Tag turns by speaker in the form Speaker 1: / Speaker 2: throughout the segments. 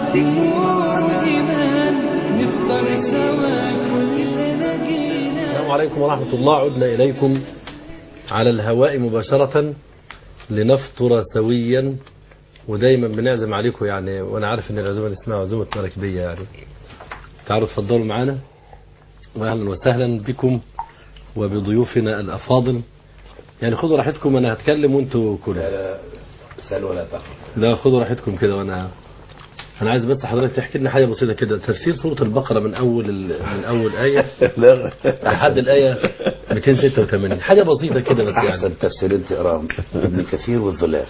Speaker 1: نور إيمان نفطر سوا كلنا جينا
Speaker 2: السلام عليكم ورحمة الله عدنا إليكم على الهواء مباشرة لنفطر سويا ودايما بنعزم عليكم يعني وانا عارف ان العزومه دي اسمها عزومه مراكبيه يعني تعالوا تفضلوا معانا واهلا وسهلا بكم وبضيوفنا الافاضل يعني خدوا راحتكم انا هتكلم وانتوا كلوا
Speaker 3: لا سل ولا تقل
Speaker 2: لا خدوا راحتكم كده وانا انا عايز بس حضرتك تحكي لنا حاجه بسيطه كده تفسير سوره البقره من اول ال... من اول ايه
Speaker 3: لا
Speaker 2: لحد الايه 286 حاجه بسيطه كده بس يعني
Speaker 3: احسن تفسيرين تقراهم ابن كثير والظلال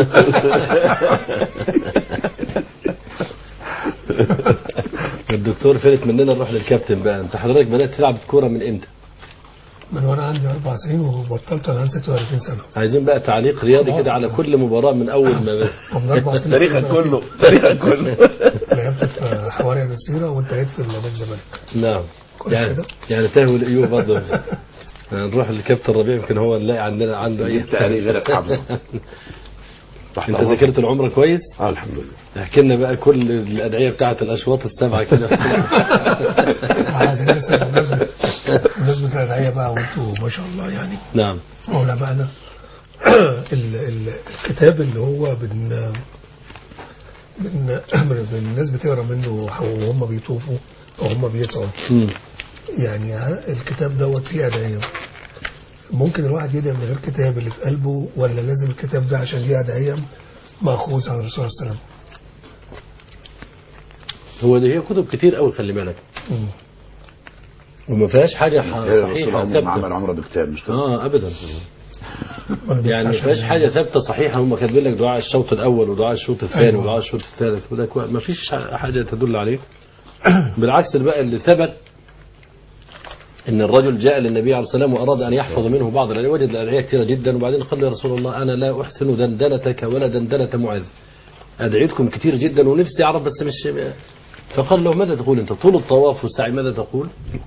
Speaker 2: الدكتور فلت مننا نروح للكابتن بقى انت حضرتك بدات تلعب كوره من امتى
Speaker 4: من وانا عندي اربع سنين وبطلت وانا عندي 36 سنه
Speaker 2: عايزين بقى تعليق رياضي كده على كل مباراه من اول ما بدأ.
Speaker 4: ومن اربع سنين
Speaker 3: تاريخك كله تاريخك كله
Speaker 4: لعبت في حواري السيره وانتهيت في نادي الزمالك
Speaker 2: نعم
Speaker 4: كويس
Speaker 2: يعني
Speaker 4: كده.
Speaker 2: يعني تهوي الايوب برضه نروح للكابتن ربيع يمكن هو نلاقي عندنا عنده اي
Speaker 3: جبت عليه غيرك حافظه
Speaker 2: انت ذاكرت العمره كويس؟
Speaker 3: اه الحمد لله
Speaker 2: احكي لنا بقى كل الادعيه بتاعه الاشواط السبعه كده
Speaker 4: عايزين نسال بمناسبه بمناسبه الادعيه بقى وانتوا ما شاء الله يعني
Speaker 2: نعم
Speaker 4: علمائنا ال- ال- الكتاب اللي هو بن بن بن- الناس بتقرا منه وهم بيطوفوا او هم بيسعوا
Speaker 2: مم.
Speaker 4: يعني ها- الكتاب دوت فيه أدعية ممكن الواحد يدعي من غير كتاب اللي في قلبه ولا لازم الكتاب ده عشان دي أدعية مأخوذ عن الرسول صلى الله عليه وسلم
Speaker 2: هو دي هي كتب كتير قوي خلي بالك
Speaker 4: مم.
Speaker 2: وما فيهاش حاجه ح-
Speaker 3: الرسول
Speaker 2: صحيحه
Speaker 3: عمره ما عمل
Speaker 2: ثابته
Speaker 3: عمره بكتاب مش كده
Speaker 2: اه ابدا
Speaker 4: ولا
Speaker 2: يعني ما
Speaker 4: بينفعش
Speaker 2: فيهاش
Speaker 4: يعني.
Speaker 2: حاجه ثابته صحيحه هم كاتبين لك دعاء الشوط الاول ودعاء الشوط الثاني
Speaker 4: أيوة.
Speaker 2: ودعاء الشوط الثالث وده كويس. ما فيش حاجه تدل عليه بالعكس بقى اللي ثبت ان الرجل جاء للنبي عليه الصلاه والسلام واراد ان يحفظ منه بعض الادعيه وجد الادعيه كثيره جدا وبعدين قال له يا رسول الله انا لا احسن دندنتك ولا دندنه معاذ ادعيتكم كثير جدا ونفسي اعرف بس مش فقال له ماذا تقول انت طول الطواف والسعي ماذا تقول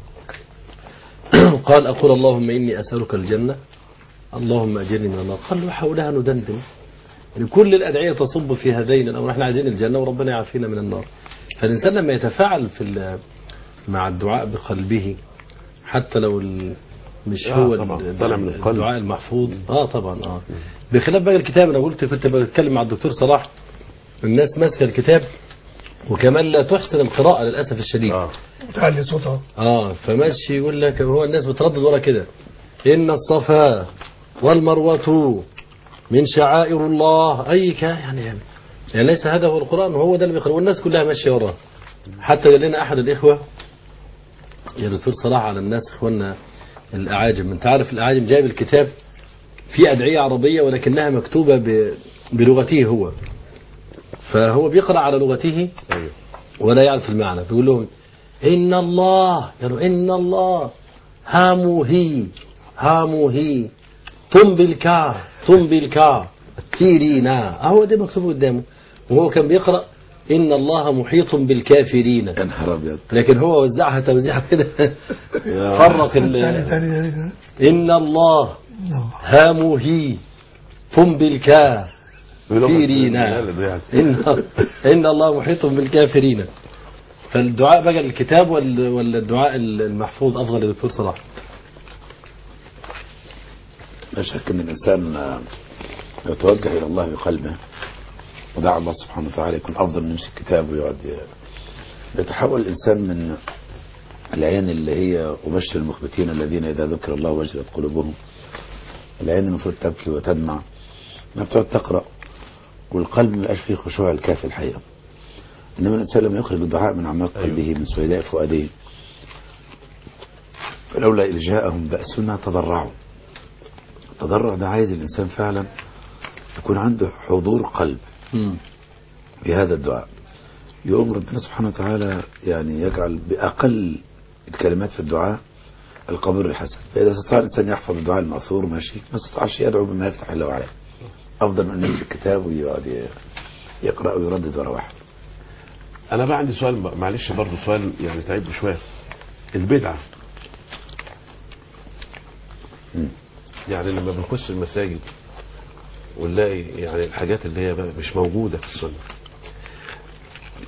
Speaker 2: قال اقول اللهم اني اسالك الجنه اللهم اجرني من النار قال له حولها ندندن يعني كل الادعيه تصب في هذين الامر احنا عايزين الجنه وربنا يعافينا من النار فالانسان لما يتفاعل في ال- مع الدعاء بقلبه حتى لو ال- مش
Speaker 5: آه
Speaker 2: هو
Speaker 5: طبعاً.
Speaker 2: ال-
Speaker 5: طالع من القلب.
Speaker 2: الدعاء المحفوظ اه طبعا اه بخلاف بقى الكتاب انا قلت كنت بتكلم مع الدكتور صلاح الناس ماسكه الكتاب وكمان لا تحسن القراءه للاسف الشديد
Speaker 5: اه
Speaker 4: تعلي صوتها
Speaker 2: اه فماشي يقول لك هو الناس بتردد ورا كده ان الصفا والمروه من شعائر الله اي ك يعني يعني, يعني ليس هذا هو القران وهو ده اللي بيقرأ والناس كلها ماشيه وراه حتى قال لنا احد الاخوه يا دكتور صلاح على الناس اخواننا الاعاجم انت عارف الاعاجم جايب الكتاب في ادعيه عربيه ولكنها مكتوبه ب- بلغته هو فهو بيقرا على لغته
Speaker 5: ايوه
Speaker 2: ولا يعرف المعنى بيقول لهم إن الله يعني إن الله هاموهي هاموهي تم بالكا تم بالكا كيرينا أهو ده مكتوب قدامه وهو كان بيقرأ إن الله محيط بالكافرين
Speaker 3: يا نهار ابيض
Speaker 2: لكن هو وزعها توزيع كده فرق
Speaker 4: تاني
Speaker 2: ال-
Speaker 4: تاني تاني تاني
Speaker 2: إن الله
Speaker 4: نعم.
Speaker 2: هاموهي تم بالكا كافرين إن, إن الله محيط بالكافرين فالدعاء بقى الكتاب ولا ولا الدعاء المحفوظ أفضل يا دكتور صلاح
Speaker 3: لا شك ان الانسان آه، يتوجه الى الله بقلبه ودعا الله سبحانه وتعالى يكون افضل من يمسك كتاب ويقعد ي- يتحول الانسان من العين اللي هي وبشر المخبتين الذين اذا ذكر الله وجلت قلوبهم العين المفروض تبكي وتدمع ما بتقعد تقرا والقلب ما يبقاش فيه خشوع الكافي الحقيقه انما الانسان لما يخرج الدعاء من اعماق قلبه من سويداء فؤاده فلولا إذ جاءهم بأسنا تضرعوا التضرع ده عايز الإنسان فعلا يكون عنده حضور قلب في هذا الدعاء يقوم ربنا سبحانه وتعالى يعني يجعل بأقل الكلمات في الدعاء القبول الحسن فإذا استطاع الإنسان يحفظ الدعاء المأثور ماشي ما استطاعش يدعو بما يفتح الله عليه أفضل من أن يمسك كتاب ويقعد ي- يقرأ ويردد ورا واحد
Speaker 5: انا بقى عندي سؤال معلش برضه سؤال يعني تعبني شويه البدعه
Speaker 3: مم.
Speaker 5: يعني لما بنخش المساجد ونلاقي يعني الحاجات اللي هي بقى مش موجوده في السنه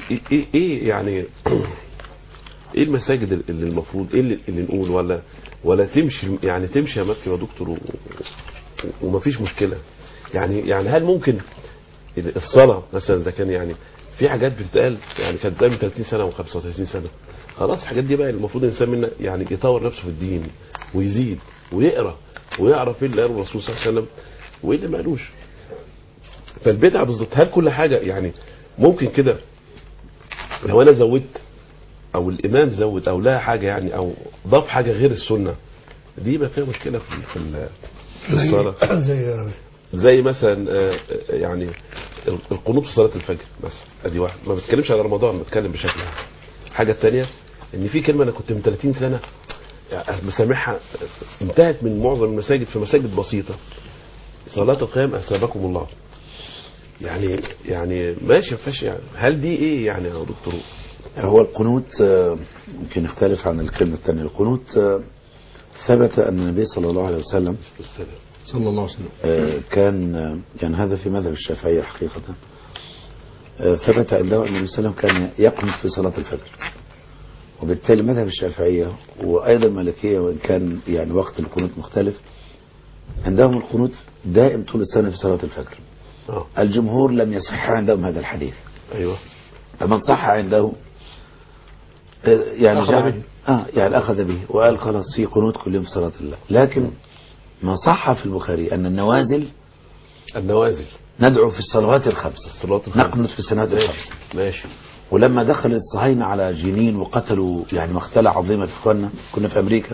Speaker 5: ايه ايه, إيه يعني ايه المساجد اللي المفروض ايه اللي, اللي نقول ولا ولا تمشي يعني تمشي يا مكي يا دكتور و- و- ومفيش مشكله يعني يعني هل ممكن الصلاه مثلا اذا كان يعني في حاجات بتتقال يعني كانت بتتقال من 30 سنه و35 سنه خلاص الحاجات دي بقى المفروض الانسان منا يعني يطور نفسه في الدين ويزيد ويقرا ويعرف ايه اللي قاله الرسول صلى الله عليه وسلم وايه اللي ما قالوش فالبدعه بالظبط هل كل حاجه يعني ممكن كده لو انا زودت او الامام زود او لها حاجه يعني او ضاف حاجه غير السنه دي يبقى فيها مشكله في في ال- في الصلاه
Speaker 4: زي
Speaker 5: زي مثلا آه، آه، يعني ال- القنوط في صلاه الفجر مثلا ادي واحد ما بتكلمش على رمضان بتكلم بشكل عام الحاجه الثانيه ان في كلمه انا كنت من 30 سنه يعني مسامعها انتهت من معظم المساجد في مساجد بسيطه صلاه القيام اثابكم الله يعني يعني ماشي ما فيهاش يعني هل دي ايه يعني يا دكتور
Speaker 3: هو القنوت آه، يمكن يختلف عن الكلمة الثانية القنوت آه، ثبت أن النبي صلى الله عليه وسلم
Speaker 2: صلى الله عليه وسلم
Speaker 3: آه، كان آه، يعني هذا في مذهب الشافعية حقيقة آه، ثبت عنده أن النبي صلى الله عليه وسلم كان يقنط في صلاة الفجر وبالتالي مذهب الشافعية وأيضا المالكية وإن كان يعني وقت القنوت مختلف عندهم القنوت دائم طول السنة في صلاة الفجر
Speaker 5: اه
Speaker 3: الجمهور لم يصح عندهم هذا الحديث
Speaker 5: ايوه
Speaker 3: فمن صح عنده آه، يعني
Speaker 2: أخذ
Speaker 3: جعل
Speaker 2: به.
Speaker 3: اه يعني اخذ به وقال خلاص في قنوت كل يوم في صلاه الله لكن ما صح في البخاري ان النوازل
Speaker 5: النوازل
Speaker 3: ندعو في الصلوات الخمس
Speaker 5: الصلوات الخمس.
Speaker 3: نقنط في السنوات الخمس
Speaker 5: ماشي
Speaker 3: ولما دخل الصهاينه على جنين وقتلوا يعني مقتله عظيمه في اخواننا كنا في امريكا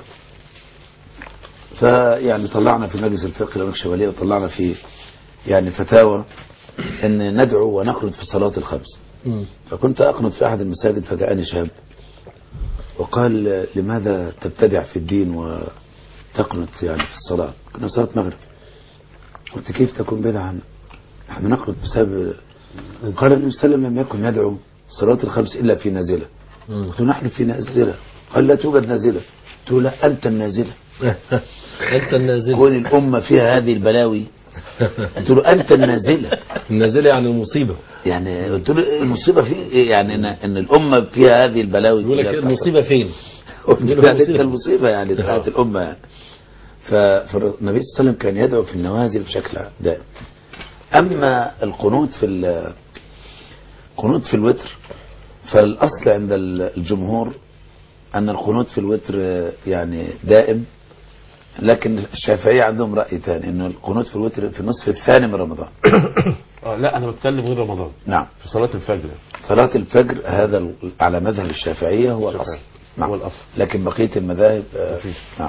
Speaker 3: فيعني طلعنا في مجلس الفقه الامريكي الشماليه وطلعنا في يعني فتاوى ان ندعو ونقنط في الصلاه الخمس
Speaker 2: مم.
Speaker 3: فكنت أقنط في أحد المساجد فجاءني شاب وقال لماذا تبتدع في الدين وتقنط يعني في الصلاة كنا صلاة مغرب قلت كيف تكون بدعا نحن نقنط بسبب قال النبي صلى الله عليه وسلم لم يكن يدعو صلاة الخمس إلا في نازلة
Speaker 2: مم.
Speaker 3: قلت نحن في نازلة قال لا توجد نازلة قلت له لا أنت النازلة
Speaker 2: انت النازل
Speaker 3: كون الأمة فيها هذه البلاوي قلت له أنت النازلة
Speaker 2: النازل يعني المصيبة
Speaker 3: يعني قلت له المصيبة في إيه؟ يعني إن, إن الأمة فيها هذه البلاوي
Speaker 2: يقول لك
Speaker 3: كلها بتحصل.
Speaker 2: المصيبة فين
Speaker 3: قلت
Speaker 2: يقول
Speaker 3: له
Speaker 2: له
Speaker 3: انت
Speaker 2: مصيبة.
Speaker 3: المصيبه يعني بتاعت الامه يعني ف- فالنبي صلى الله عليه وسلم كان يدعو في النوازل بشكل دائم اما القنوت في ال- القنوت في الوتر فالاصل عند ال- الجمهور ان القنوت في الوتر آه، يعني دائم لكن الشافعيه عندهم راي ثاني انه القنوت في الوتر في النصف الثاني من رمضان
Speaker 5: اه لا انا بتكلم غير رمضان
Speaker 3: نعم
Speaker 5: في صلاه الفجر
Speaker 3: صلاه الفجر هذا ال- على مذهب الشافعيه هو الاصل نعم.
Speaker 5: هو الأصل.
Speaker 3: لكن بقيه المذاهب آه،
Speaker 5: مفيش.
Speaker 3: نعم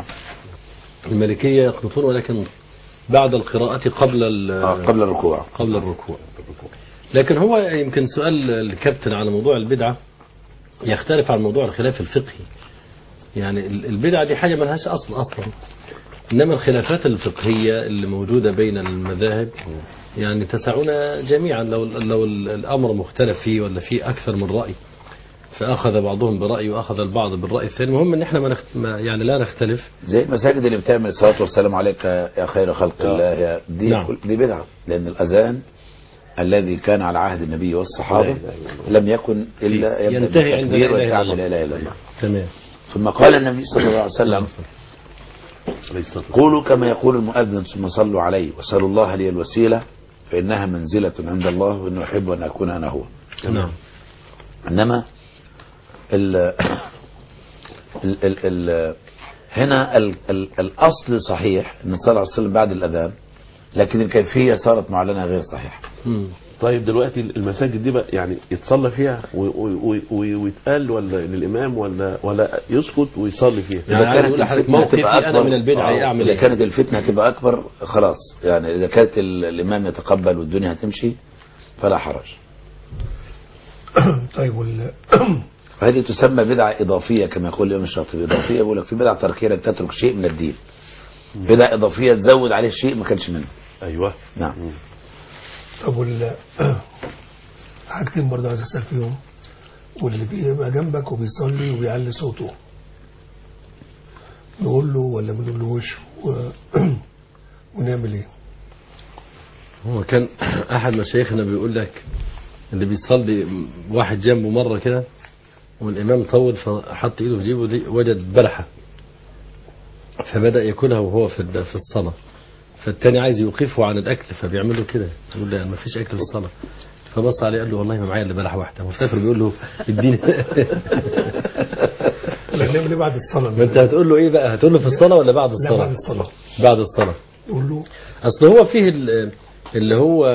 Speaker 2: الملكية يقنطون ولكن بعد القراءة قبل ال-
Speaker 3: آه، قبل الركوع
Speaker 2: قبل الركوع لكن هو يمكن سؤال الكابتن على موضوع البدعة يختلف عن موضوع الخلاف الفقهي يعني ال- البدعة دي حاجة ملهاش أصل أصلا إنما الخلافات الفقهية اللي موجودة بين المذاهب يعني تسعنا جميعا لو لو ال- الأمر مختلف فيه ولا فيه أكثر من رأي فأخذ بعضهم برأي وأخذ البعض بالرأي الثاني المهم إن إحنا ما نخت... ما يعني لا نختلف
Speaker 3: زي المساجد اللي بتعمل الصلاة والسلام عليك يا خير خلق الله يا دي
Speaker 2: نعم.
Speaker 3: كل- دي بدعة لأن الأذان الذي كان على عهد النبي والصحابة
Speaker 5: لا إله إلا
Speaker 3: لم يكن إلا يبدأ
Speaker 2: ينتهي عند
Speaker 3: بالتكبير
Speaker 2: لا إله إلا
Speaker 3: والكعب
Speaker 2: الله.
Speaker 3: لا إله إلا الله
Speaker 2: تمام
Speaker 3: ثم قال النبي صلى الله عليه وسلم
Speaker 5: عليه الصلاه والسلام
Speaker 3: قولوا كما يقول المؤذن ثم صلوا عليه وسألوا الله لي الوسيلة فإنها منزلة عند الله وإنه أحب أن أكون أنا هو
Speaker 2: نعم
Speaker 3: إنما ال ال ال ال هنا ال ال الأصل صحيح أن صلى الله عليه وسلم بعد الأذان لكن الكيفية صارت معلنة غير صحيحة
Speaker 2: مم.
Speaker 5: طيب دلوقتي المساجد دي بقى يعني يتصلى فيها و- و- و- ويتقال ولا للامام ولا ولا يسكت ويصلي فيها
Speaker 2: يعني
Speaker 3: إذا
Speaker 2: عايز
Speaker 3: كانت
Speaker 2: أقول لحضرتك
Speaker 3: الفتنة
Speaker 2: موقفي
Speaker 3: هتبقى
Speaker 2: أنا
Speaker 3: أكبر-
Speaker 2: من البدعة
Speaker 3: آه،
Speaker 2: أعمل
Speaker 3: إذا
Speaker 2: إيه؟
Speaker 3: كانت الفتنة هتبقى أكبر خلاص يعني إذا كانت ال- الإمام يتقبل والدنيا هتمشي فلا حرج
Speaker 4: طيب وال...
Speaker 3: وهذه تسمى بدعة إضافية كما يقول الإمام الشاطبي إضافية يقول لك في بدعة تركية إنك تترك شيء من الدين بدعة إضافية تزود عليه شيء ما كانش منه
Speaker 5: ايوه
Speaker 3: نعم
Speaker 4: طب وال... حاجتين برضه عايز اسال فيهم واللي بيبقى جنبك وبيصلي وبيعلي صوته نقول له ولا ما نقولوش و... ونعمل ايه؟
Speaker 2: هو كان أحد مشايخنا بيقول لك اللي بيصلي واحد جنبه مرة كده والإمام طول فحط إيده في جيبه دي وجد بلحة فبدأ ياكلها وهو في ال- في الصلاة فالتاني عايز يوقفه عن الأكل فبيعمل له كده يقول له يعني ما فيش أكل في الصلاة فبص عليه قال له والله ما معايا إلا بلحة واحدة وافتكر بيقول له اديني
Speaker 4: لا نعمل ايه بعد الصلاه
Speaker 2: ما انت هتقول له ايه بقى هتقول له في الصلاة ولا بعد
Speaker 4: لا بعد
Speaker 2: الصلاة
Speaker 4: الصلاه
Speaker 2: بعد الصلاة
Speaker 4: يقول له
Speaker 2: اصل هو فيه ال- اللي هو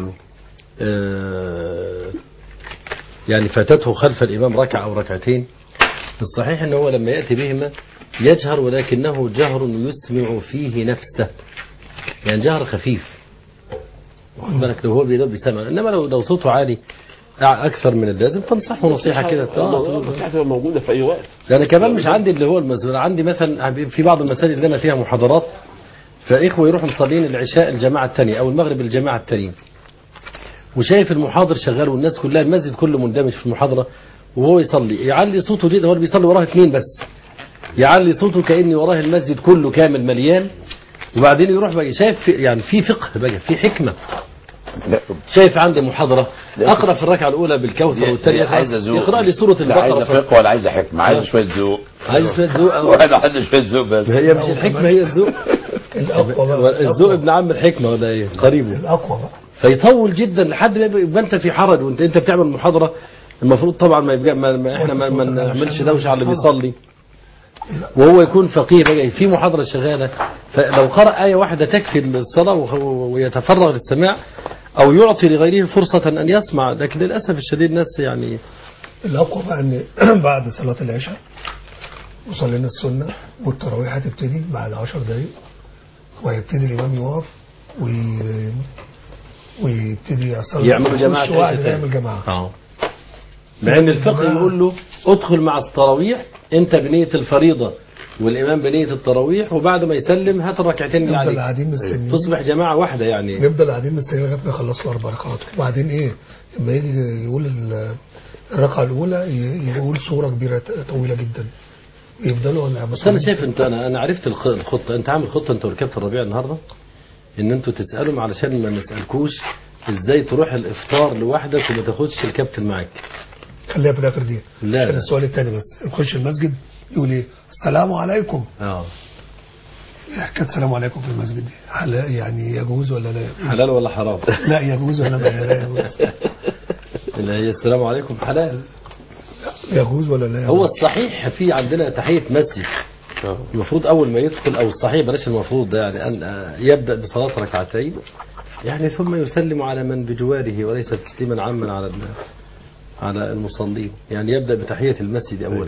Speaker 2: آه، يعني فاتته خلف الامام ركعه او ركعتين الصحيح ان هو لما ياتي بهما يجهر ولكنه جهر يسمع فيه نفسه يعني جهر خفيف واخد بالك لو هو بيدور بيسمع انما لو لو صوته عالي أع- اكثر من اللازم تنصحه نصيحه كده
Speaker 5: الموضوع النصيحة تبقى موجودة في أي وقت
Speaker 2: ده انا كمان مش عندي اللي هو المسؤول عندي مثلا في بعض المساجد اللي انا فيها محاضرات فاخوه يروحوا مصلين العشاء الجماعه الثانيه او المغرب الجماعه الثانيه وشايف المحاضر شغال والناس كلها المسجد كله مندمج في المحاضره وهو يصلي يعلي صوته جدا هو اللي بيصلي وراه اثنين بس يعلي صوته كاني وراه المسجد كله كامل مليان وبعدين يروح بقى شايف في يعني في فقه بقى في حكمه
Speaker 3: لا
Speaker 2: شايف عندي محاضره اقرا في الركعه الاولى بالكوثر والثانيه
Speaker 3: عايزه ذوق
Speaker 2: يقرا لي سوره
Speaker 3: لا عايزه
Speaker 2: البقره
Speaker 3: فقه ولا عايزه حكمه عايزه شويه ذوق
Speaker 2: عايز شويه ذوق أو-
Speaker 3: واحد عنده شويه ذوق بس
Speaker 2: هي مش الحكمة هي الذوق
Speaker 4: الاقوى بقى
Speaker 2: الذوق ابن عم الحكمة ولا ايه قريبه
Speaker 4: الاقوى بقى
Speaker 2: فيطول جدا لحد ما يبقى انت في حرج وانت انت بتعمل محاضرة المفروض طبعا ما يبقى ما ما احنا ما, ما نعملش دوشة على اللي بيصلي وهو يكون فقيه بقى في محاضرة شغالة فلو قرأ آية واحدة تكفي الصلاة وهو- ويتفرغ للسماع أو يعطي لغيره فرصة أن يسمع لكن للأسف الشديد الناس يعني
Speaker 4: الاقوى بقى ان بعد صلاه العشاء وصلينا السنه والتراويح هتبتدي بعد 10 دقائق وهيبتدي الامام يقف وي... ويبتدي يصلي
Speaker 2: يعملوا جماعة
Speaker 4: يخش واحد
Speaker 2: عشاء تاني.
Speaker 4: يعمل جماعه
Speaker 2: اه مع ان الفقه يقول له ادخل مع التراويح انت بنية الفريضة والامام بنية التراويح وبعد ما يسلم هات الركعتين اللي
Speaker 4: نفضل
Speaker 2: عليك
Speaker 4: قاعدين مستنيين
Speaker 2: تصبح جماعة واحدة يعني
Speaker 4: نفضل قاعدين مستنيين لغايه ما يخلصوا اربع ركعات وبعدين ايه لما يجي يقول ال- الركعه الاولى ي- يقول سوره كبيره ت- طويله جدا يفضلوا انا
Speaker 2: بس انا شايف انت انا انا عرفت الخ- الخطة انت عامل خطة انت وركبت الربيع النهاردة ان انتوا تسألهم علشان ما نسألكوش ازاي تروح الافطار لوحدك وما تاخدش الكابتن معاك
Speaker 4: خليها في الاخر دي
Speaker 2: لا،
Speaker 4: عشان
Speaker 2: لا.
Speaker 4: السؤال الثاني بس يخش المسجد يقول ايه السلام عليكم
Speaker 2: اه
Speaker 4: إيه حكايه السلام عليكم في المسجد دي هل يعني يجوز ولا لا يجوز؟
Speaker 2: حلال ولا حرام
Speaker 4: لا يجوز ولا ما لا يجوز
Speaker 2: اللي هي السلام عليكم حلال
Speaker 4: يجوز ولا لا
Speaker 2: هو
Speaker 4: يجوز
Speaker 2: الصحيح في عندنا تحية مسجد
Speaker 5: آه.
Speaker 2: المفروض أول ما يدخل أو الصحيح بلاش المفروض ده يعني أن آه، يبدأ بصلاة ركعتين يعني ثم يسلم على من بجواره وليس تسليما عاما على ال- على المصلين يعني يبدأ بتحية المسجد أولا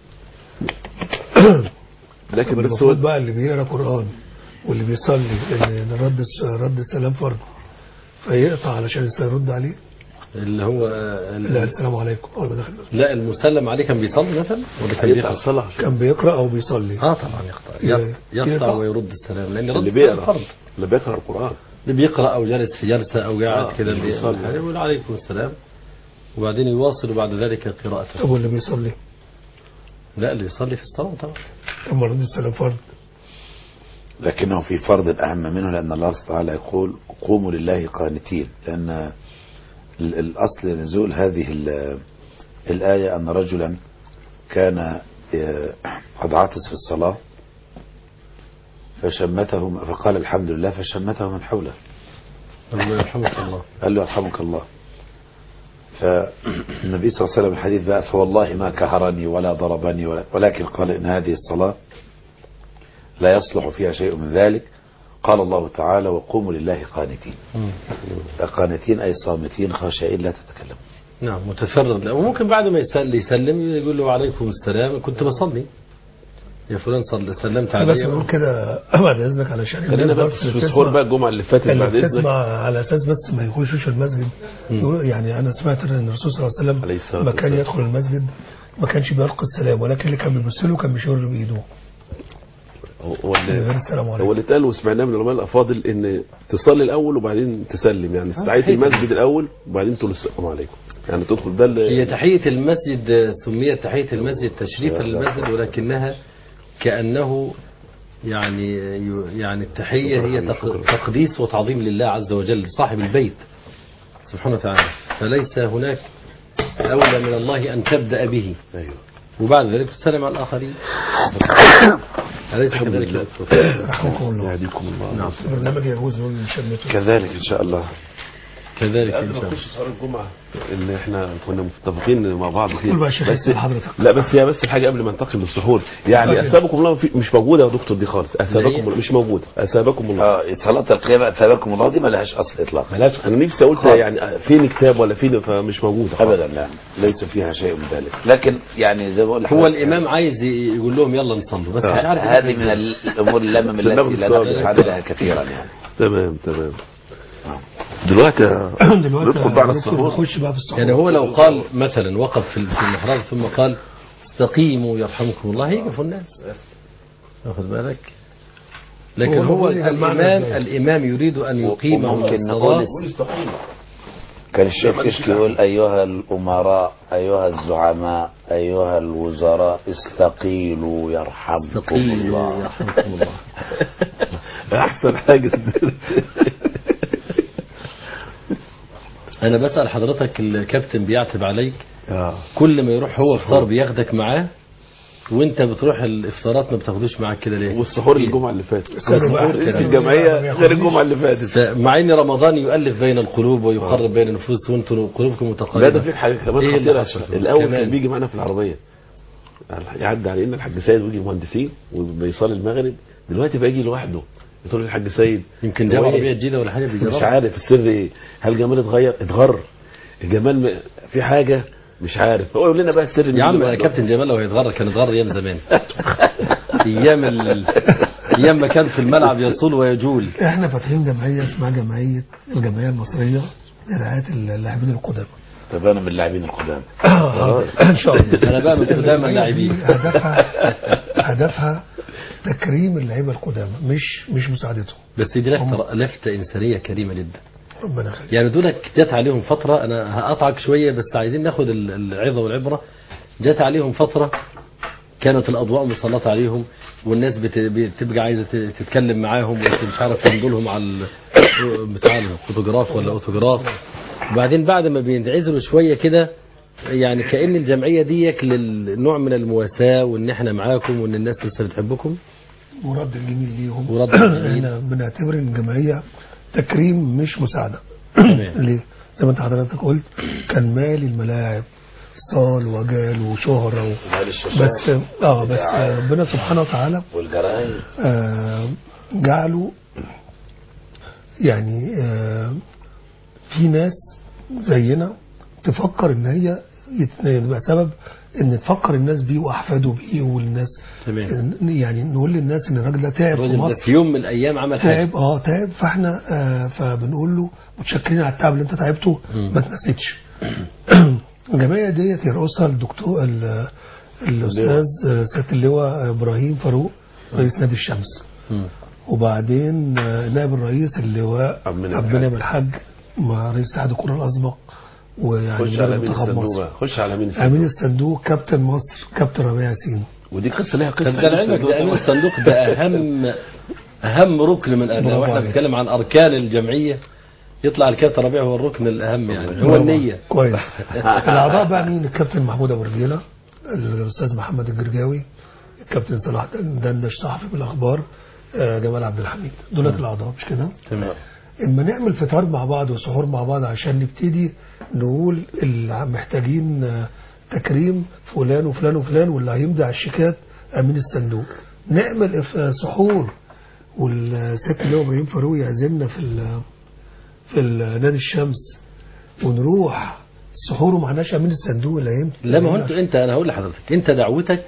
Speaker 5: لكن بس هو
Speaker 4: المفروض بقى اللي بيقرا قران واللي بيصلي ان رد الس- رد السلام فرض فيقطع علشان الانسان يرد عليه
Speaker 2: اللي هو آه، ال-
Speaker 4: لا السلام عليكم اول ما دخل المسجد.
Speaker 2: لا المسلم عليه كان بيصلي مثلا ولا كان
Speaker 5: هيقطع
Speaker 2: بيقرأ
Speaker 5: الصلاة عشان
Speaker 4: كان بيقرا او بيصلي
Speaker 2: اه طبعا يقطع
Speaker 4: ي-
Speaker 2: يق- يقطع
Speaker 4: يقطع.
Speaker 2: ويرد السلام لأن رد
Speaker 5: اللي
Speaker 2: السلام
Speaker 5: بيقرا
Speaker 2: فرض
Speaker 5: اللي بيقرا القرآن
Speaker 2: اللي بيقرأ أو جالس في جلسة أو قاعد
Speaker 5: آه،
Speaker 2: كده
Speaker 5: مش
Speaker 2: بي-
Speaker 5: بيصلي.
Speaker 2: يقول عليكم السلام وبعدين يواصل بعد ذلك قراءته
Speaker 4: طب واللي بيصلي
Speaker 2: لا اللي يصلي في الصلاة طبعا
Speaker 4: طب ما رد السلام فرض
Speaker 3: لكنه في فرض أهم منه لأن الله سبحانه وتعالى يقول قوموا لله قانتين لأن ال- الأصل نزول هذه ال- الآية أن رجلا كان آه، قد عطس في الصلاة فشمته فقال الحمد لله فشمته من حوله
Speaker 2: الله يرحمك الله
Speaker 3: قال له يرحمك الله فالنبي صلى الله عليه وسلم الحديث بقى فوالله ما كهرني ولا ضربني ولا ولكن قال إن هذه الصلاة لا يصلح فيها شيء من ذلك قال الله تعالى وقوموا لله قانتين قانتين أي صامتين خاشعين لا تتكلمون
Speaker 2: نعم متفرغ له وممكن بعد ما يسلم يسلم يقول له عليكم السلام كنت بصلي يا فلان صلي سلمت
Speaker 4: أنا بس
Speaker 2: علي
Speaker 4: بقول كده بعد اذنك علشان
Speaker 5: خلينا
Speaker 4: الناس
Speaker 5: بقى
Speaker 4: بس
Speaker 5: في
Speaker 4: اللي
Speaker 5: سحور
Speaker 4: بتسمع-
Speaker 5: بقى الجمعة اللي فاتت
Speaker 4: اللي
Speaker 5: بعد إذنك
Speaker 4: بتسمع على اساس بس ما يخشوش المسجد يقول- يعني انا سمعت ان الرسول صلى الله عليه
Speaker 5: عليه
Speaker 4: وسلم
Speaker 5: الصلاة
Speaker 4: ما كان
Speaker 5: والسلام.
Speaker 4: يدخل المسجد ما كانش بيلقي السلام ولكن اللي كان بيبص له كان بيشاور له بايده
Speaker 5: هو
Speaker 4: من غير
Speaker 5: اللي
Speaker 4: السلام
Speaker 5: هو
Speaker 4: عليكم
Speaker 5: اللي اتقال وسمعناه من العلماء الافاضل ان تصلي الاول وبعدين تسلم يعني تحيه
Speaker 2: تحية
Speaker 5: المسجد الاول وبعدين تقول السلام عليكم يعني تدخل ده اللي
Speaker 2: هي تحية المسجد سميت تحية المسجد تشريفا للمسجد ولكنها كأنه يعني يعني التحية هي تق- تقديس وتعظيم لله عز وجل صاحب البيت سبحانه وتعالى فليس هناك أولى من الله أن تبدأ به
Speaker 5: ايوه
Speaker 2: وبعد ذلك تسلم على الآخرين أليس كذلك يا دكتور؟
Speaker 4: رحمكم الله
Speaker 5: يهديكم الله
Speaker 2: نعم
Speaker 4: برنامج يجوز من شمته
Speaker 3: كذلك ان شاء الله
Speaker 2: كذلك
Speaker 5: قبل
Speaker 2: إن
Speaker 5: ما
Speaker 2: شاء الله
Speaker 5: نخش صلاه الجمعه اللي احنا كنا متفقين مع بعض فيه
Speaker 4: قول بقى يا شيخ
Speaker 5: بس
Speaker 4: اسم حضرتك.
Speaker 5: لا بس هي بس الحاجه قبل ما ننتقل للسحور يعني
Speaker 4: طيب.
Speaker 5: اسابكم الله في- مش موجوده يا دكتور دي خالص
Speaker 2: هي؟
Speaker 5: اسابكم الله مش موجوده اسابكم الله
Speaker 3: اه صلاه القيامه اثابكم الله دي ما لهاش اصل اطلاقا
Speaker 5: ملاش انا نفسي اقول
Speaker 3: خالص.
Speaker 5: يعني فين كتاب ولا فين فمش موجوده خالص.
Speaker 3: ابدا لا ليس فيها شيء من ذلك لكن يعني زي ما بقول
Speaker 2: هو
Speaker 3: لحضرتك،
Speaker 2: الإمام عايز يقول لهم يلا نصلوا بس مش عارف
Speaker 3: هذه من الامور اللمم التي
Speaker 5: سلام
Speaker 3: لا
Speaker 5: الصادق.
Speaker 3: نقف عنها كثيرا يعني
Speaker 5: تمام تمام دلوقتي يا-
Speaker 4: دلوقتي
Speaker 5: ندخل بقى على
Speaker 4: يا دكتور
Speaker 5: السحور
Speaker 4: نخش بقى في السحور
Speaker 2: يعني هو لو قال مثلا وقف في في المحراب ثم قال استقيموا يرحمكم الله هيقفوا الناس واخد بالك لكن
Speaker 4: هو
Speaker 2: هو
Speaker 4: المفروض يجمعنا
Speaker 2: الإمام
Speaker 4: إزاي؟
Speaker 2: الإمام يريد أن يقيمهم
Speaker 3: وممكن نقول
Speaker 2: الصلاة
Speaker 3: كان الشيخ كشك يقول أيها الأمراء أيها الزعماء أيها الوزراء استقيلوا يرحمكم
Speaker 2: استقيموا
Speaker 3: الله
Speaker 2: يرحمكم الله
Speaker 5: احسن حاجه
Speaker 2: أنا بسأل حضرتك الكابتن بيعتب عليك
Speaker 5: اه
Speaker 2: كل ما يروح هو افطار بياخدك معاه وانت بتروح الافطارات ما بتاخدوش معاك كده ليه؟
Speaker 5: والسحور الجمعه اللي فاتت
Speaker 4: السحور بقى.
Speaker 5: رئيس
Speaker 4: السحور
Speaker 5: الجمعيه
Speaker 4: بقى.
Speaker 5: غير الجمعه اللي فاتت
Speaker 2: مع ان رمضان يؤلف بين القلوب ويقرب بين النفوس وانتم قلوبكم متقاربه
Speaker 5: لا ده في حاجه كمان
Speaker 2: إيه اللي
Speaker 5: خطيره
Speaker 2: حصل؟
Speaker 5: الاول
Speaker 2: كمان.
Speaker 5: كان بيجي معانا في العربيه يعدي علينا الحاج سيد ويجي مهندسين وبيصلي المغرب دلوقتي بقى يجي لوحده يقول الحاج سيد
Speaker 2: يمكن
Speaker 5: هو
Speaker 2: جاب
Speaker 5: إيه؟
Speaker 2: عربيه جديده ولا حاجه
Speaker 5: مش
Speaker 2: بيجربها
Speaker 5: عارف السر ايه هل جمال اتغير اتغر الجمال م... في حاجه مش عارف هو يقول لنا بقى السر
Speaker 2: يا عم
Speaker 5: مين اللي
Speaker 2: كابتن جمال لو هيتغرر كان اتغرر ايام زمان ايام ال... ايام ما كان في الملعب يصول ويجول
Speaker 4: احنا فاتحين جمعيه اسمها جمعيه الجمعيه المصريه لرعايه اللاعبين القدامى
Speaker 3: طب أنا من اللاعبين القدام
Speaker 4: ان شاء الله
Speaker 2: أنا بقى من قدامى
Speaker 4: الجمعية
Speaker 2: اللاعبين.
Speaker 4: دي هدفها هدفها تكريم اللعيبه القدامى مش مش مساعدتهم
Speaker 2: بس دي لفته لفته انسانيه كريمه جدا
Speaker 4: ربنا يخليك
Speaker 2: يعني دول جت عليهم فتره انا هقطعك شويه بس عايزين ناخد ال- العظه والعبره جت عليهم فتره كانت الاضواء مسلطه عليهم والناس بت- بتبقى عايزه ت- تتكلم معاهم مش عارف يمضوا لهم على ال- بتاع الفوتوغراف ولا اوتوغراف وبعدين بعد ما بينعزلوا شويه كده يعني كأن الجمعية ديك للنوع من المواساة وإن إحنا معاكم وإن الناس لسه بتحبكم
Speaker 4: ورد الجميل ليهم
Speaker 2: ورد الجميل.
Speaker 4: احنا بنعتبر ان الجمعيه تكريم مش مساعده
Speaker 2: تمام.
Speaker 4: ليه؟ زي ما انت حضرتك قلت كان مال الملاعب صال وجال وشهرة و...
Speaker 3: ومال الشاشات
Speaker 4: بس اه بس ربنا سبحانه وتعالى
Speaker 3: والجرائم
Speaker 4: آه جعلوا يعني آه في ناس زينا تفكر ان هي يت- يبقى سبب ان تفكر الناس بيه واحفاده بيه والناس
Speaker 2: تمام.
Speaker 4: يعني نقول للناس ان الراجل ده تعب في
Speaker 2: الراجل ده
Speaker 4: مصر
Speaker 2: في يوم من الأيام عمل حاجة
Speaker 4: تعب اه تعب فاحنا آه فبنقول له متشكرين على التعب اللي انت تعبته
Speaker 2: مم.
Speaker 4: ما تنسيتش الجمعيه ديت يرقصها الدكتور ال- الاستاذ آه، سياده اللواء ابراهيم فاروق رئيس نادي الشمس
Speaker 2: مم.
Speaker 4: وبعدين آه، نائب الرئيس اللواء
Speaker 5: عبد المنعم
Speaker 4: عبد المنعم الحاج مع رئيس اتحاد الكره الاسبق ويعني
Speaker 5: خش على
Speaker 4: مدرب
Speaker 5: مين
Speaker 4: منتخب
Speaker 5: الصندوق
Speaker 4: مصر
Speaker 5: بقى خش على مين
Speaker 4: امين
Speaker 5: الصندوق
Speaker 4: الصندوق كابتن مصر كابتن ربيع ياسين
Speaker 5: ودي قصه ليها قصه
Speaker 2: طب ده لعلمك ده أمين الصندوق ده أهم أهم ركن من الأركان
Speaker 4: برافو
Speaker 2: واحنا
Speaker 4: عليك.
Speaker 2: بنتكلم عن أركان الجمعية يطلع الكابتن ربيع هو الركن الأهم يعني هو النية
Speaker 4: كويس الاعضاء بقى مين الكابتن محمود ابو رجيله الاستاذ محمد الجرجاوي الكابتن صلاح دندش صحفي بالاخبار آه، جمال عبد الحميد دولت الاعضاء مش كده
Speaker 2: تمام
Speaker 4: اما نعمل فطار مع بعض وسحور مع بعض عشان نبتدي نقول اللي محتاجين آه، تكريم فلان وفلان وفلان واللي هيمضي على الشيكات امين الصندوق نعمل إف- آه، سحور والست اللي هو ابراهيم فاروق يعزمنا في ال- في ال- نادي الشمس ونروح السحور ومعناش امين الصندوق اللي هيمضي
Speaker 2: لا ما هو انت انت انا هقول لحضرتك انت دعوتك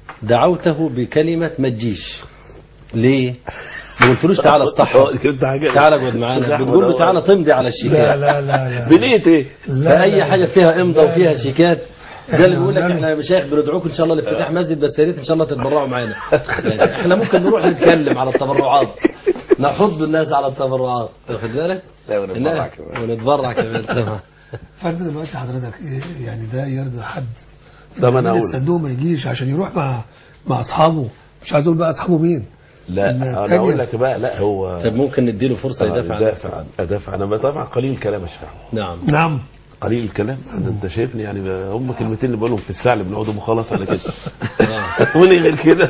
Speaker 2: دعوته بكلمة ما تجيش ليه؟ ما قلتلوش تعالى الصحة
Speaker 5: كنت حاجه
Speaker 2: تعالى اقعد معانا بتقول له تعالى تمضي على
Speaker 4: لا
Speaker 2: الشيكات
Speaker 4: لا لا لا
Speaker 5: بنيه ايه
Speaker 4: لا
Speaker 2: فأي
Speaker 4: لا.
Speaker 2: حاجة فيها امضى
Speaker 4: لا
Speaker 2: وفيها
Speaker 4: لا.
Speaker 2: شيكات ده اللي
Speaker 4: إحنا
Speaker 2: بيقول لك
Speaker 4: عملنا-
Speaker 2: احنا يا مشايخ بندعوكم ان شاء الله لافتتاح مسجد بس يا ريت ان شاء الله تتبرعوا معانا يعني احنا ممكن نروح نتكلم على التبرعات نحض الناس على التبرعات واخد بالك؟
Speaker 3: لا ونتبرع
Speaker 2: إنها-
Speaker 3: كمان
Speaker 2: ونتبرع كمان تمام
Speaker 4: فانت دلوقتي حضرتك إيه- يعني ده يرضي حد
Speaker 5: طب أنا
Speaker 4: أمين
Speaker 5: أقول.
Speaker 4: الصندوق ما يجيش عشان يروح مع مع اصحابه مش عايز اقول بقى اصحابه مين
Speaker 5: لا
Speaker 4: التانية.
Speaker 5: انا اقول لك بقى لا هو
Speaker 2: طب ممكن نديله فرصة يدافع عن
Speaker 5: يدافع عن يدافع انا طبعا قليل الكلام يا شيخ
Speaker 2: نعم
Speaker 4: نعم
Speaker 5: قليل الكلام ده انت شايفني يعني بقى هم كلمتين اللي بقولهم في الساعه اللي بنقعدهم وخلاص على كده وليه غير كده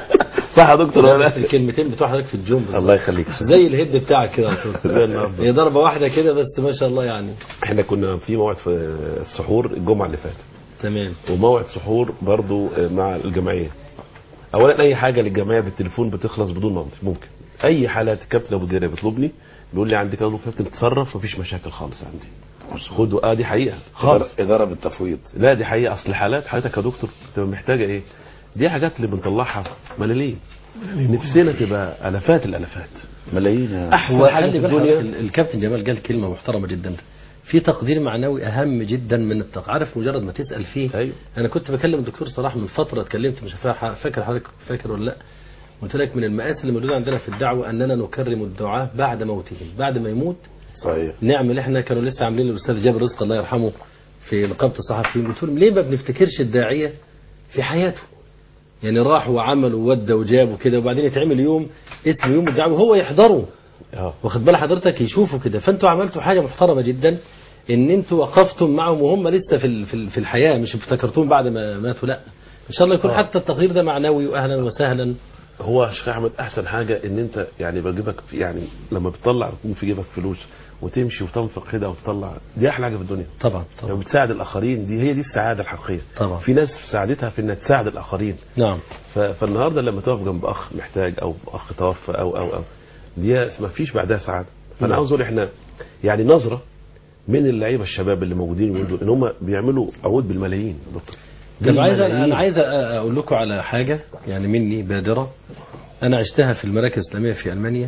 Speaker 5: صح يا دكتور ولا
Speaker 2: لا، بس
Speaker 5: لا؟
Speaker 2: الكلمتين بتوع حضرتك في الجون بالظبط.
Speaker 5: الله يخليك
Speaker 2: زي الهيد بتاعك كده على طول
Speaker 5: زي النهارده
Speaker 2: هي ضربه واحده كده بس ما شاء الله يعني
Speaker 5: احنا كنا في موعد في السحور الجمعه اللي فاتت
Speaker 2: تمام
Speaker 5: وموعد سحور برضو مع الجمعيه اولا اي حاجه للجمعيه بالتليفون بتخلص بدون ما أمضي. ممكن اي حالات كابتن ابو جرير بيطلبني بيقول لي عندي كذا كابتن تتصرف مفيش مشاكل خالص عندي خدوا اه دي حقيقه خالص
Speaker 3: إدارة- اداره بالتفويض
Speaker 5: لا دي حقيقه اصل حالات حضرتك يا دكتور تبقى محتاجه ايه دي حاجات اللي بنطلعها ملاليم نفسنا تبقى الافات الالافات
Speaker 3: ملايين يا-
Speaker 5: احسن
Speaker 2: هو
Speaker 5: حاجه
Speaker 2: خلي
Speaker 5: في
Speaker 2: بالك
Speaker 5: الدنيا
Speaker 2: ال- الكابتن جمال قال كلمه محترمه جدا في تقدير معنوي اهم جدا من التق عارف مجرد ما تسال فيه
Speaker 5: أيوة.
Speaker 2: انا كنت بكلم الدكتور صلاح من فتره اتكلمت مش فا- فاكر حضرتك فاكر ولا لا قلت لك من المآسي اللي موجوده عندنا في الدعوه اننا نكرم الدعاه بعد موتهم بعد ما يموت
Speaker 3: صحيح
Speaker 2: نعمل احنا كانوا لسه عاملين الاستاذ جابر رزق الله يرحمه في نقابه الصحفيين قلت لهم ليه ما بنفتكرش الداعيه في حياته يعني راح وعمل وودى وجاب وكده وبعدين يتعمل يوم اسم يوم الدعوه وهو يحضره
Speaker 5: اه
Speaker 2: واخد بال حضرتك يشوفوا كده فانتوا عملتوا حاجه محترمه جدا ان انتوا وقفتم معهم وهم لسه في ال- في ال- في الحياه مش افتكرتوهم بعد ما ماتوا لا ان شاء الله يكون
Speaker 5: آه.
Speaker 2: حتى التقدير ده معنوي واهلا وسهلا
Speaker 5: هو يا شيخ احمد احسن حاجه ان انت يعني بجيبك في يعني لما بتطلع يكون في جيبك فلوس وتمشي وتنفق كده وتطلع دي احلى حاجه في الدنيا
Speaker 2: طبعا
Speaker 5: لو
Speaker 2: طبعا
Speaker 5: بتساعد الاخرين دي هي دي السعاده الحقيقيه
Speaker 2: طبعا.
Speaker 5: في ناس ساعدتها في انها تساعد الاخرين
Speaker 2: نعم
Speaker 5: ف- فالنهارده لما تقف جنب اخ محتاج او اخ توفى او او او دي ما فيش بعدها سعاده فانا
Speaker 2: نعم.
Speaker 5: عاوز اقول احنا يعني نظره من اللعيبه الشباب اللي موجودين اليومين دول ان هم بيعملوا عقود بالملايين يا دكتور
Speaker 2: طب عايز
Speaker 5: بالملايين.
Speaker 2: انا عايز أ- اقول لكم على حاجه يعني مني بادره انا عشتها في المراكز الاسلاميه في المانيا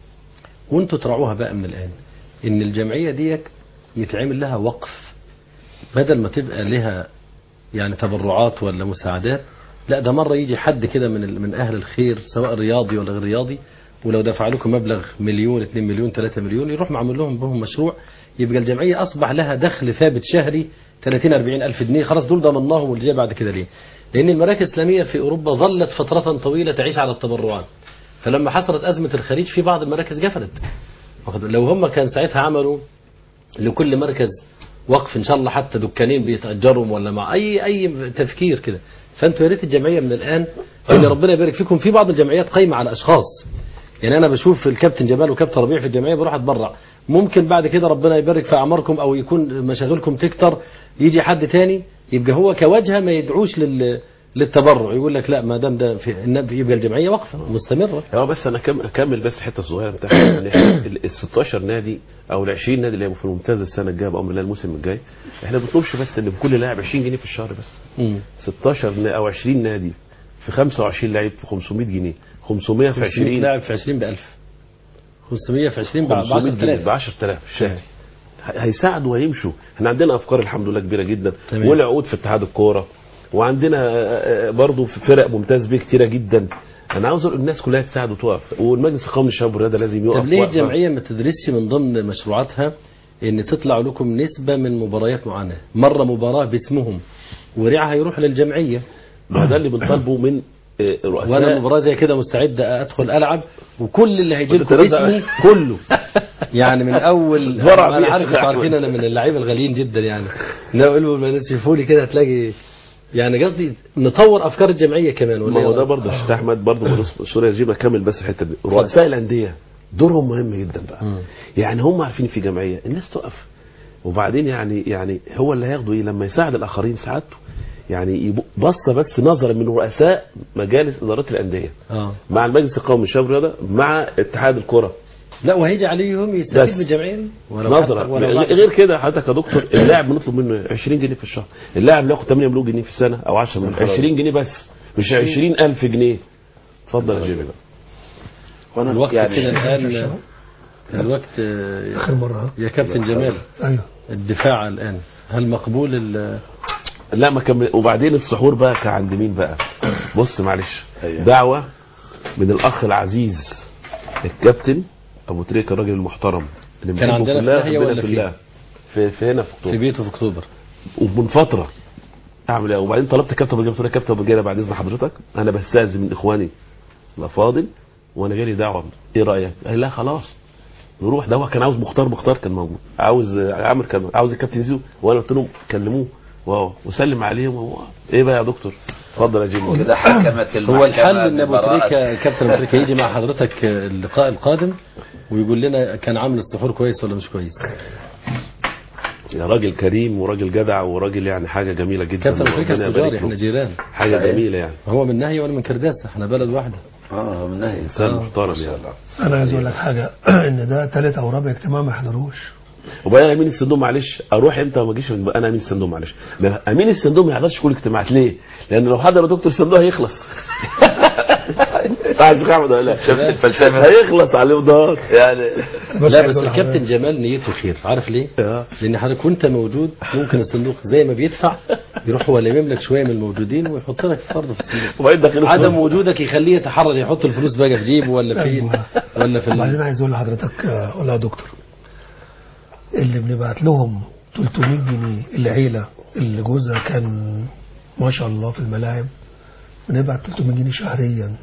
Speaker 2: وانتوا تراعوها بقى من الان ان الجمعيه ديت يتعمل لها وقف بدل ما تبقى لها يعني تبرعات ولا مساعدات لا ده مره يجي حد كده من ال- من اهل الخير سواء رياضي ولا غير رياضي ولو دفع لكم مبلغ مليون 2 مليون 3 مليون يروح معمل لهم بهم مشروع يبقى الجمعيه اصبح لها دخل ثابت شهري 30 40 الف جنيه خلاص دول ضمناهم واللي جاي بعد كده ليه؟ لان المراكز الاسلاميه في اوروبا ظلت فتره طويله تعيش على التبرعات فلما حصلت ازمه الخليج في بعض المراكز قفلت واخد- لو هم كان ساعتها عملوا لكل مركز وقف ان شاء الله حتى دكانين بيتاجرهم ولا مع اي اي تفكير كده فانتوا يا ريت الجمعيه من الان ان ربنا يبارك فيكم في بعض الجمعيات قايمه على اشخاص يعني انا بشوف الكابتن جمال وكابتن ربيع في الجمعيه بروح اتبرع ممكن بعد كده ربنا يبارك في اعماركم او يكون مشاغلكم تكتر يجي حد تاني يبقى هو كوجهه ما يدعوش لل للتبرع يقول لك لا ما دام ده في النبي يبقى الجمعيه واقفه مستمره
Speaker 5: هو بس انا كم اكمل بس حته صغيره بتاعت يعني إحنا ال ال 16 نادي او ال 20 نادي اللي هيبقوا في الممتاز السنه الجايه بامر الله الموسم الجاي احنا ما بنطلبش بس ان كل لاعب 20 جنيه في الشهر بس
Speaker 2: مم.
Speaker 5: 16 نا- او 20 نادي في 25 لعيب في 500 جنيه 500 في
Speaker 2: 500
Speaker 5: 20
Speaker 2: لاعب في 20 ب 1000 500 في 20 ب
Speaker 5: 500 جنيه ب
Speaker 2: 10000
Speaker 5: 10000 في الشهر ه- هيساعدوا وهيمشوا احنا عندنا افكار الحمد لله كبيره جدا
Speaker 2: تمام.
Speaker 5: والعقود في اتحاد الكوره وعندنا آه، آه، برضو في فرق ممتاز بيه كتيره جدا انا عاوز اقول الناس كلها تساعد وتقف والمجلس القومي للشباب والرياضه لازم يقف
Speaker 2: طب ليه
Speaker 5: وقفة.
Speaker 2: الجمعيه ما تدرسش من ضمن مشروعاتها ان تطلع لكم نسبه من مباريات معينه مره مباراه باسمهم ورعها يروح للجمعيه
Speaker 5: ما ده اللي بنطالبه من آه، رؤساء
Speaker 2: وانا مباراه زي كده مستعد ادخل العب وكل اللي هيجي لكم
Speaker 5: وتترزق.
Speaker 2: اسمي كله يعني من اول
Speaker 5: زرع
Speaker 2: انا
Speaker 5: بيه
Speaker 2: عارف
Speaker 5: يا
Speaker 2: انتوا
Speaker 5: أحمد.
Speaker 2: عارفين انا من اللعيبه الغاليين جدا يعني لو قلبوا ما تشوفوا لي كده هتلاقي يعني قصدي نطور افكار الجمعيه كمان ولا
Speaker 5: ما
Speaker 2: إيه
Speaker 5: هو ده
Speaker 2: رأيك؟
Speaker 5: برضه الشيخ احمد برضه سوري اجيب اكمل بس الحته دي رؤساء الانديه دورهم مهم جدا بقى
Speaker 2: مم.
Speaker 5: يعني هم عارفين في جمعيه الناس تقف وبعدين يعني يعني هو اللي هياخده ايه لما يساعد الاخرين سعادته يعني يب- بصه بس نظرا من رؤساء مجالس ادارات الانديه
Speaker 2: اه
Speaker 5: مع المجلس القومي للشباب والرياضه مع اتحاد الكره
Speaker 2: لا وهيجي عليهم يستفيد
Speaker 5: بس.
Speaker 2: من الجمعيه دي ولا
Speaker 5: نظرا
Speaker 2: حتى- ولا بعد-
Speaker 5: غير كده حضرتك يا دكتور اللاعب بنطلب منه 20 جنيه في الشهر اللاعب اللي ياخد 8 مليون جنيه في السنه او 10 مليون 20 جنيه بس مش 20000 جنيه اتفضل يا جيمي
Speaker 3: وانا
Speaker 2: الوقت
Speaker 3: يعني
Speaker 2: كده الان الوقت آه،
Speaker 4: اخر مره
Speaker 2: يا كابتن جمال
Speaker 4: ايوه
Speaker 2: الدفاع الان هل مقبول ال-
Speaker 5: لا ما كمل وبعدين السحور بقى كان عند مين بقى بص معلش
Speaker 3: أيوة.
Speaker 5: دعوه من الاخ العزيز الكابتن ابو تريكه الراجل المحترم اللي
Speaker 2: كان
Speaker 5: بنحبه
Speaker 2: عندنا
Speaker 5: في الله،
Speaker 2: في ناهية
Speaker 5: ربنا
Speaker 2: ولا
Speaker 5: في
Speaker 2: فين؟
Speaker 5: الله. في, في هنا في
Speaker 2: في
Speaker 5: اكتوبر
Speaker 2: بيته في اكتوبر
Speaker 5: ومن فتره اعمل ايه وبعدين طلبت كابتن ابو جيل كابتن ابو جيل بعد اذن حضرتك انا بستاذن من اخواني الافاضل وانا جالي دعوه ايه رايك؟ قال لا خلاص نروح ده هو كان عاوز مختار مختار كان موجود عاوز عامر كان عاوز الكابتن زيزو وانا قلت لهم كلموه واو وسلم عليهم وهو ايه بقى يا دكتور اتفضل يا جيمي
Speaker 3: كده حكمت المحكمة
Speaker 2: هو الحل ان ابو
Speaker 3: ببراءة
Speaker 2: تريكه كابتن ابو تريكه يجي مع حضرتك اللقاء القادم ويقول لنا كان عامل السحور كويس ولا مش كويس
Speaker 5: يا راجل كريم وراجل جدع وراجل يعني حاجه جميله جدا
Speaker 2: كابتن ابو تريكه
Speaker 5: وربنا
Speaker 2: اسمه جاري
Speaker 5: يبارك
Speaker 2: احنا
Speaker 5: له.
Speaker 2: جيران
Speaker 5: حاجه
Speaker 3: صحيح.
Speaker 5: جميله يعني
Speaker 2: هو من ناهيه وانا من كرداسه احنا بلد واحده
Speaker 3: اه من ناحية
Speaker 5: انسان
Speaker 2: آه.
Speaker 5: محترم يعني
Speaker 4: انا عايز اقول لك حاجه ان ده ثالث او رابع اجتماع ما يحضروش
Speaker 5: وبعدين امين الصندوق معلش اروح امتى وما اجيش انا امين الصندوق معلش ده امين الصندوق ما يحضرش كل اجتماعات ليه؟ لان لو حضر دكتور الصندوق هيخلص عايز احمد ولا لا؟
Speaker 3: شفت الفلسفة
Speaker 5: هيخلص عليه ودار
Speaker 3: يعني
Speaker 2: لا
Speaker 4: عايز
Speaker 2: بس
Speaker 4: أقول
Speaker 2: الكابتن
Speaker 4: لحضرتك-
Speaker 2: جمال نيته خير عارف ليه؟
Speaker 5: آه.
Speaker 2: لان حضرتك وانت موجود ممكن الصندوق زي ما بيدفع يروح هو لامم لك شويه من الموجودين ويحط لك فرض في الصندوق
Speaker 5: وبعدين داخل
Speaker 2: عدم وجودك يخليه يتحرج يحط الفلوس بقى في جيبه ولا فين
Speaker 4: أيوة.
Speaker 2: ولا في
Speaker 4: وبعدين
Speaker 2: ال...
Speaker 4: عايز اقول لحضرتك آه، اقول يا دكتور اللي بنبعت لهم 300 جنيه العيله اللي جوزها كان ما شاء الله في الملاعب بنبعت 300 جنيه شهريا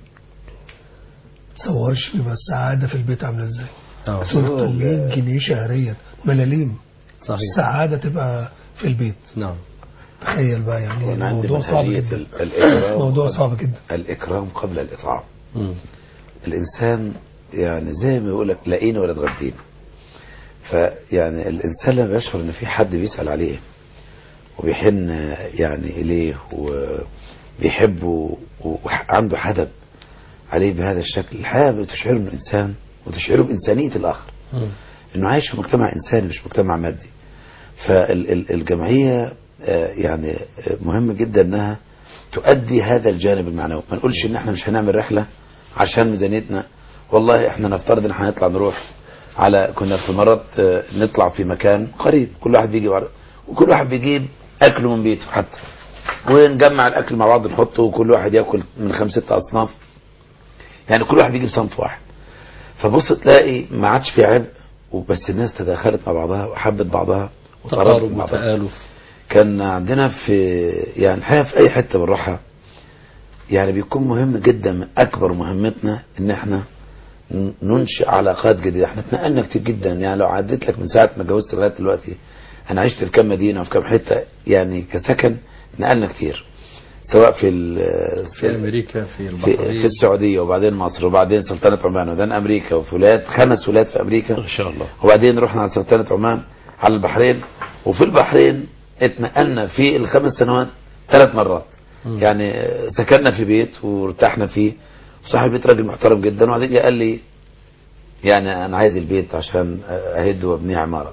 Speaker 4: تصورش بيبقى السعاده في البيت عامله ازاي
Speaker 2: آه.
Speaker 4: 300 جنيه شهريا ملاليم
Speaker 2: صحيح
Speaker 4: السعاده تبقى في البيت
Speaker 2: نعم
Speaker 4: تخيل بقى يعني
Speaker 3: وانا عندي
Speaker 4: الموضوع صعب
Speaker 3: منهجية
Speaker 4: جدا
Speaker 3: ال- الإكرام
Speaker 4: موضوع
Speaker 3: قبل-
Speaker 4: صعب جدا
Speaker 3: الإكرام قبل الإطعام
Speaker 2: مم.
Speaker 3: الإنسان يعني زي ما يقول لك لاقيني ولا تغديني فيعني الإنسان لما بيشعر إن في حد بيسأل عليه وبيحن يعني إليه وبيحبه وعنده حدب عليه بهذا الشكل الحياة بتشعره من الإنسان وتشعره بإنسانية الآخر
Speaker 2: مم.
Speaker 3: انه عايش في مجتمع انساني مش مجتمع مادي فالجمعيه يعني آه، مهم جدا انها تؤدي هذا الجانب المعنوي ما نقولش ان احنا مش هنعمل رحله عشان ميزانيتنا والله احنا نفترض ان احنا هنطلع نروح على كنا في مرات آه، نطلع في مكان قريب كل واحد بيجي ورا- وكل واحد بيجيب اكله من بيته حتى ونجمع الاكل مع بعض نحطه وكل واحد ياكل من خمس ست اصناف يعني كل واحد بيجيب صنف واحد فبص تلاقي ما عادش في عبء وبس الناس تداخلت مع بعضها وحبت بعضها وتقربت
Speaker 2: تقارب
Speaker 3: مع بعضها
Speaker 2: وتآلف
Speaker 3: كان عندنا في يعني الحقيقه في اي حته بنروحها يعني بيكون مهم جدا من اكبر مهمتنا ان احنا ن- ننشئ علاقات جديده احنا اتنقلنا كتير جدا يعني لو عديت لك من ساعه ما اتجوزت لغايه دلوقتي انا عشت في كام مدينه وفي كام حته يعني كسكن نقلنا كتير سواء في ال-
Speaker 2: في امريكا في
Speaker 3: في,
Speaker 2: البحرين
Speaker 3: في السعوديه وبعدين مصر وبعدين سلطنه عمان وبعدين امريكا وفي ولايات خمس ولايات في امريكا
Speaker 5: ما شاء الله
Speaker 3: وبعدين رحنا على سلطنة عمان على البحرين وفي البحرين اتنقلنا في الخمس سنوات ثلاث مرات
Speaker 2: مم.
Speaker 3: يعني سكننا في بيت وارتحنا فيه وصاحب البيت راجل محترم جدا وبعدين جه قال لي يعني انا عايز البيت عشان اهد وابنيه عماره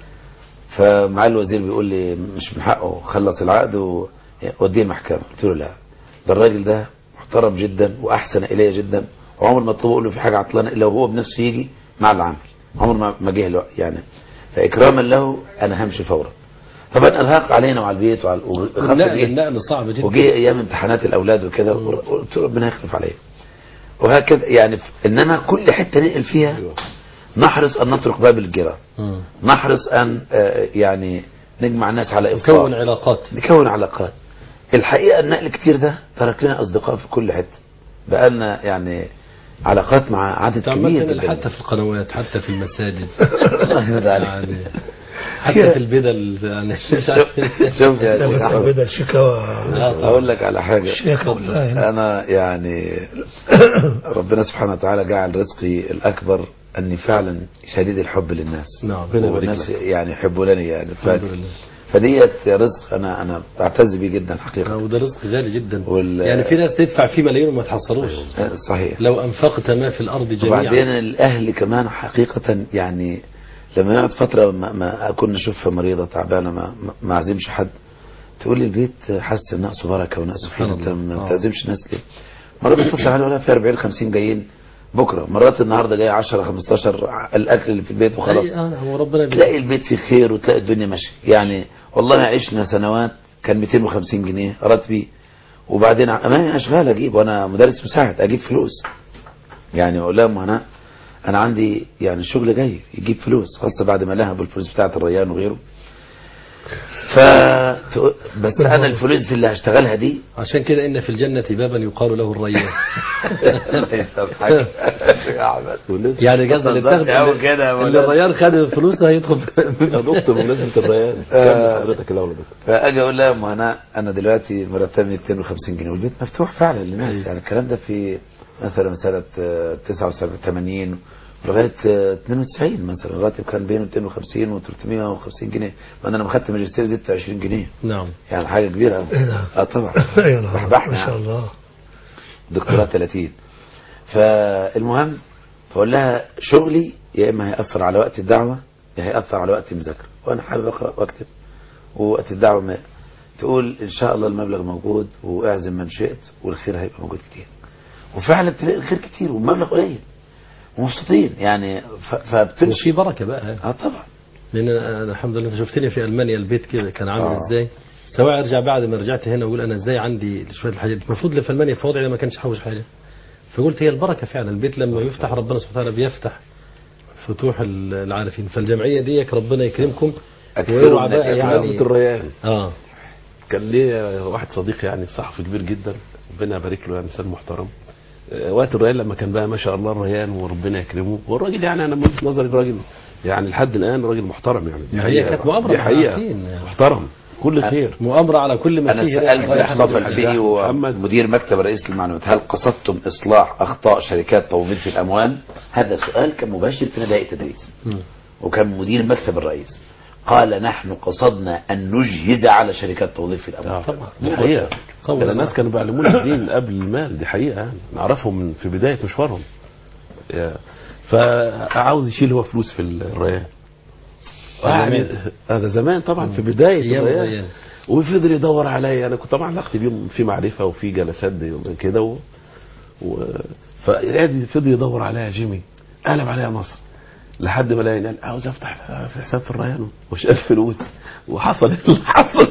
Speaker 3: فمع الوزير بيقول لي مش من حقه خلص العقد ووديه المحكمه قلت له لا ده الراجل ده محترم جدا واحسن الي جدا وعمر ما اطلب له في حاجه عطلانه الا وهو بنفسه يجي مع العامل عمر ما ما جه له يعني فاكراما له انا همشي فورا طبعا ارهاق علينا وعلى البيت وعلى وخاصة
Speaker 2: النقل
Speaker 3: جه-
Speaker 2: النقل صعب جدا
Speaker 3: وجه ايام امتحانات الاولاد وكده قلت له ربنا يخلف عليه وهكذا يعني ف- انما كل حته ننقل فيها نحرص ان نطرق باب الجيران
Speaker 2: مم.
Speaker 3: نحرص ان آه، يعني نجمع الناس على
Speaker 2: نكون
Speaker 3: افطار
Speaker 2: علاقات
Speaker 3: نكون علاقات الحقيقه النقل كتير ده ترك لنا اصدقاء في كل حته بقى لنا يعني علاقات مع عدد
Speaker 2: طب
Speaker 3: كبير
Speaker 2: مثلا
Speaker 3: جدا
Speaker 2: حتى في القنوات حتى في المساجد
Speaker 3: الله يرضى عليك
Speaker 2: يعني حتى في البدل يعني مش عارف
Speaker 3: شوف يا
Speaker 4: لا
Speaker 3: شيخ
Speaker 4: بس
Speaker 3: أحمد،
Speaker 4: بدل شكاوى
Speaker 3: اقول لك على حاجه
Speaker 4: الشيخ والله يعني
Speaker 3: انا يعني ربنا سبحانه وتعالى جعل رزقي الاكبر اني فعلا شديد الحب للناس
Speaker 2: نعم ربنا يبارك
Speaker 3: والناس
Speaker 2: لك
Speaker 3: يعني يحبونني يعني ف...
Speaker 2: الحمد لله
Speaker 3: فديت رزق انا انا بعتز بيه جدا حقيقه
Speaker 2: وده رزق غالي جدا
Speaker 3: وال-
Speaker 2: يعني في ناس تدفع فيه ملايين وما تحصلوش
Speaker 3: صحيح
Speaker 2: لو انفقت ما في الارض
Speaker 3: وبعدين
Speaker 2: جميعا
Speaker 3: الاهل كمان حقيقه يعني لما يقعد فتره ما, ما اكون اشوفها مريضه تعبانه ما ما- ما اعزمش حد تقول لي البيت حاسس ان ناقصه بركه وناقصه
Speaker 2: سبحان
Speaker 3: خير انت
Speaker 2: الله.
Speaker 3: ما
Speaker 2: آه.
Speaker 3: بتعزمش الناس ليه؟ مرات بتتصل علي ولا في 40 50 جايين بكره مرات النهارده جاي 10 15 الاكل اللي في البيت وخلاص
Speaker 2: أي- آه، هو ربنا يبارك.
Speaker 3: تلاقي البيت فيه خير وتلاقي الدنيا ماشيه يعني والله عشنا سنوات كان 250 جنيه راتبي وبعدين امامي اشغال اجيب وانا مدرس مساعد اجيب فلوس يعني اقول لهم انا انا عندي يعني الشغل جاي يجيب فلوس خاصه بعد ما لهبوا الفلوس بتاعت الريان وغيره ف بس انا الفلوس اللي هشتغلها دي
Speaker 2: عشان كده إن في الجنة بابا يقال له الريان
Speaker 5: والناس-
Speaker 2: يعني قصد اللي
Speaker 3: تهزرش
Speaker 2: تاخد
Speaker 3: أوي كده يا
Speaker 2: اللي
Speaker 3: مولانا.
Speaker 2: الريان خد الفلوس هيدخل
Speaker 5: يا دكتور بمناسبه الريان
Speaker 3: آه.
Speaker 5: كمل حضرتك الاول يا دكتور
Speaker 3: فاجي اقول لها ما انا انا دلوقتي مرتبي 250 جنيه والبيت مفتوح فعلا للناس يعني الكلام ده في مثلا سنه آه، 79 80 لغايه آه، 92 مثلا الراتب كان بين 250 و 350 جنيه ما انا لما خدت ماجستير زدت 20 جنيه
Speaker 2: نعم
Speaker 3: يعني حاجه كبيره أوي.
Speaker 4: إيه ده؟
Speaker 3: اه طبعا
Speaker 4: يا نهار
Speaker 3: صحبحنا
Speaker 4: ما شاء
Speaker 3: يعني.
Speaker 4: الله
Speaker 3: دكتوراه 30 فالمهم بقول لها شغلي يا اما هيأثر على وقت الدعوه يا هيأثر على وقت المذاكره وانا حابب اقرا واكتب ووقت الدعوه ما تقول ان شاء الله المبلغ موجود واعزم من شئت والخير هيبقى موجود كتير وفعلا بتلاقي الخير كتير والمبلغ قليل ومبسوطين يعني ف- فبتمشي
Speaker 2: وفي بركة بقى
Speaker 3: اه طبعا
Speaker 2: لان انا أنا الحمد لله انت شفتني في المانيا البيت كده كان عامل
Speaker 3: آه.
Speaker 2: ازاي سواء ارجع بعد ما رجعت هنا واقول انا ازاي عندي شويه الحاجات دي. المفروض اللي في المانيا في وضعي ده ما كانش حوش حاجه فقلت هي البركه فعلا البيت لما يفتح ربنا سبحانه وتعالى بيفتح فتوح ال- العارفين فالجمعيه ديك ربنا يكرمكم
Speaker 3: أكثروا
Speaker 2: واوعى
Speaker 3: من
Speaker 2: بقى
Speaker 3: الإكرام.
Speaker 2: يعني
Speaker 5: بمناسبه الريان
Speaker 2: اه
Speaker 5: كان ليا واحد صديق يعني صحفي كبير جدا ربنا يبارك له يعني انسان محترم آه، وقت الريان لما كان بقى ما شاء الله الريان وربنا يكرمه والراجل يعني انا من وجهه نظري راجل يعني لحد الان راجل محترم يعني دي
Speaker 2: هي
Speaker 5: حقيقة.
Speaker 2: كانت مؤامرة
Speaker 5: دي حقيقه
Speaker 2: عارفين يعني.
Speaker 5: محترم كل خير
Speaker 2: مؤامره على كل ما
Speaker 3: انا
Speaker 2: فيه
Speaker 3: سالت
Speaker 2: رايح
Speaker 3: مصطفى
Speaker 2: حد-
Speaker 3: الفقي
Speaker 5: محمد.
Speaker 3: ومدير مكتب رئيس المعلومات هل قصدتم اصلاح اخطاء شركات توظيف الاموال هذا سؤال كان مباشر في نداء التدريس
Speaker 2: مم.
Speaker 3: وكان مدير مكتب الرئيس قال نحن قصدنا ان نجهز على شركات توظيف الاموال
Speaker 2: طبعا
Speaker 5: دي حقيقه
Speaker 2: قول
Speaker 5: ده
Speaker 2: الله.
Speaker 5: الناس كانوا بيعلمونا الدين قبل المال دي حقيقه يعني نعرفهم من في بدايه مشوارهم يا- فعاوز يشيل هو فلوس في الريان
Speaker 2: زمان.
Speaker 5: هذا زمان طبعا في بدايه
Speaker 2: أيام
Speaker 5: الريان
Speaker 2: الريان.
Speaker 5: وفضل يدور عليا انا كنت طبعا علاقتي بيهم في معرفه وفي جلسات دي كده و... و... فقعد فضل يدور عليا يا جيمي قلب عليا مصر لحد ما لقاني قال عاوز افتح في حساب في الريان ومش قال فلوس وحصل اللي حصل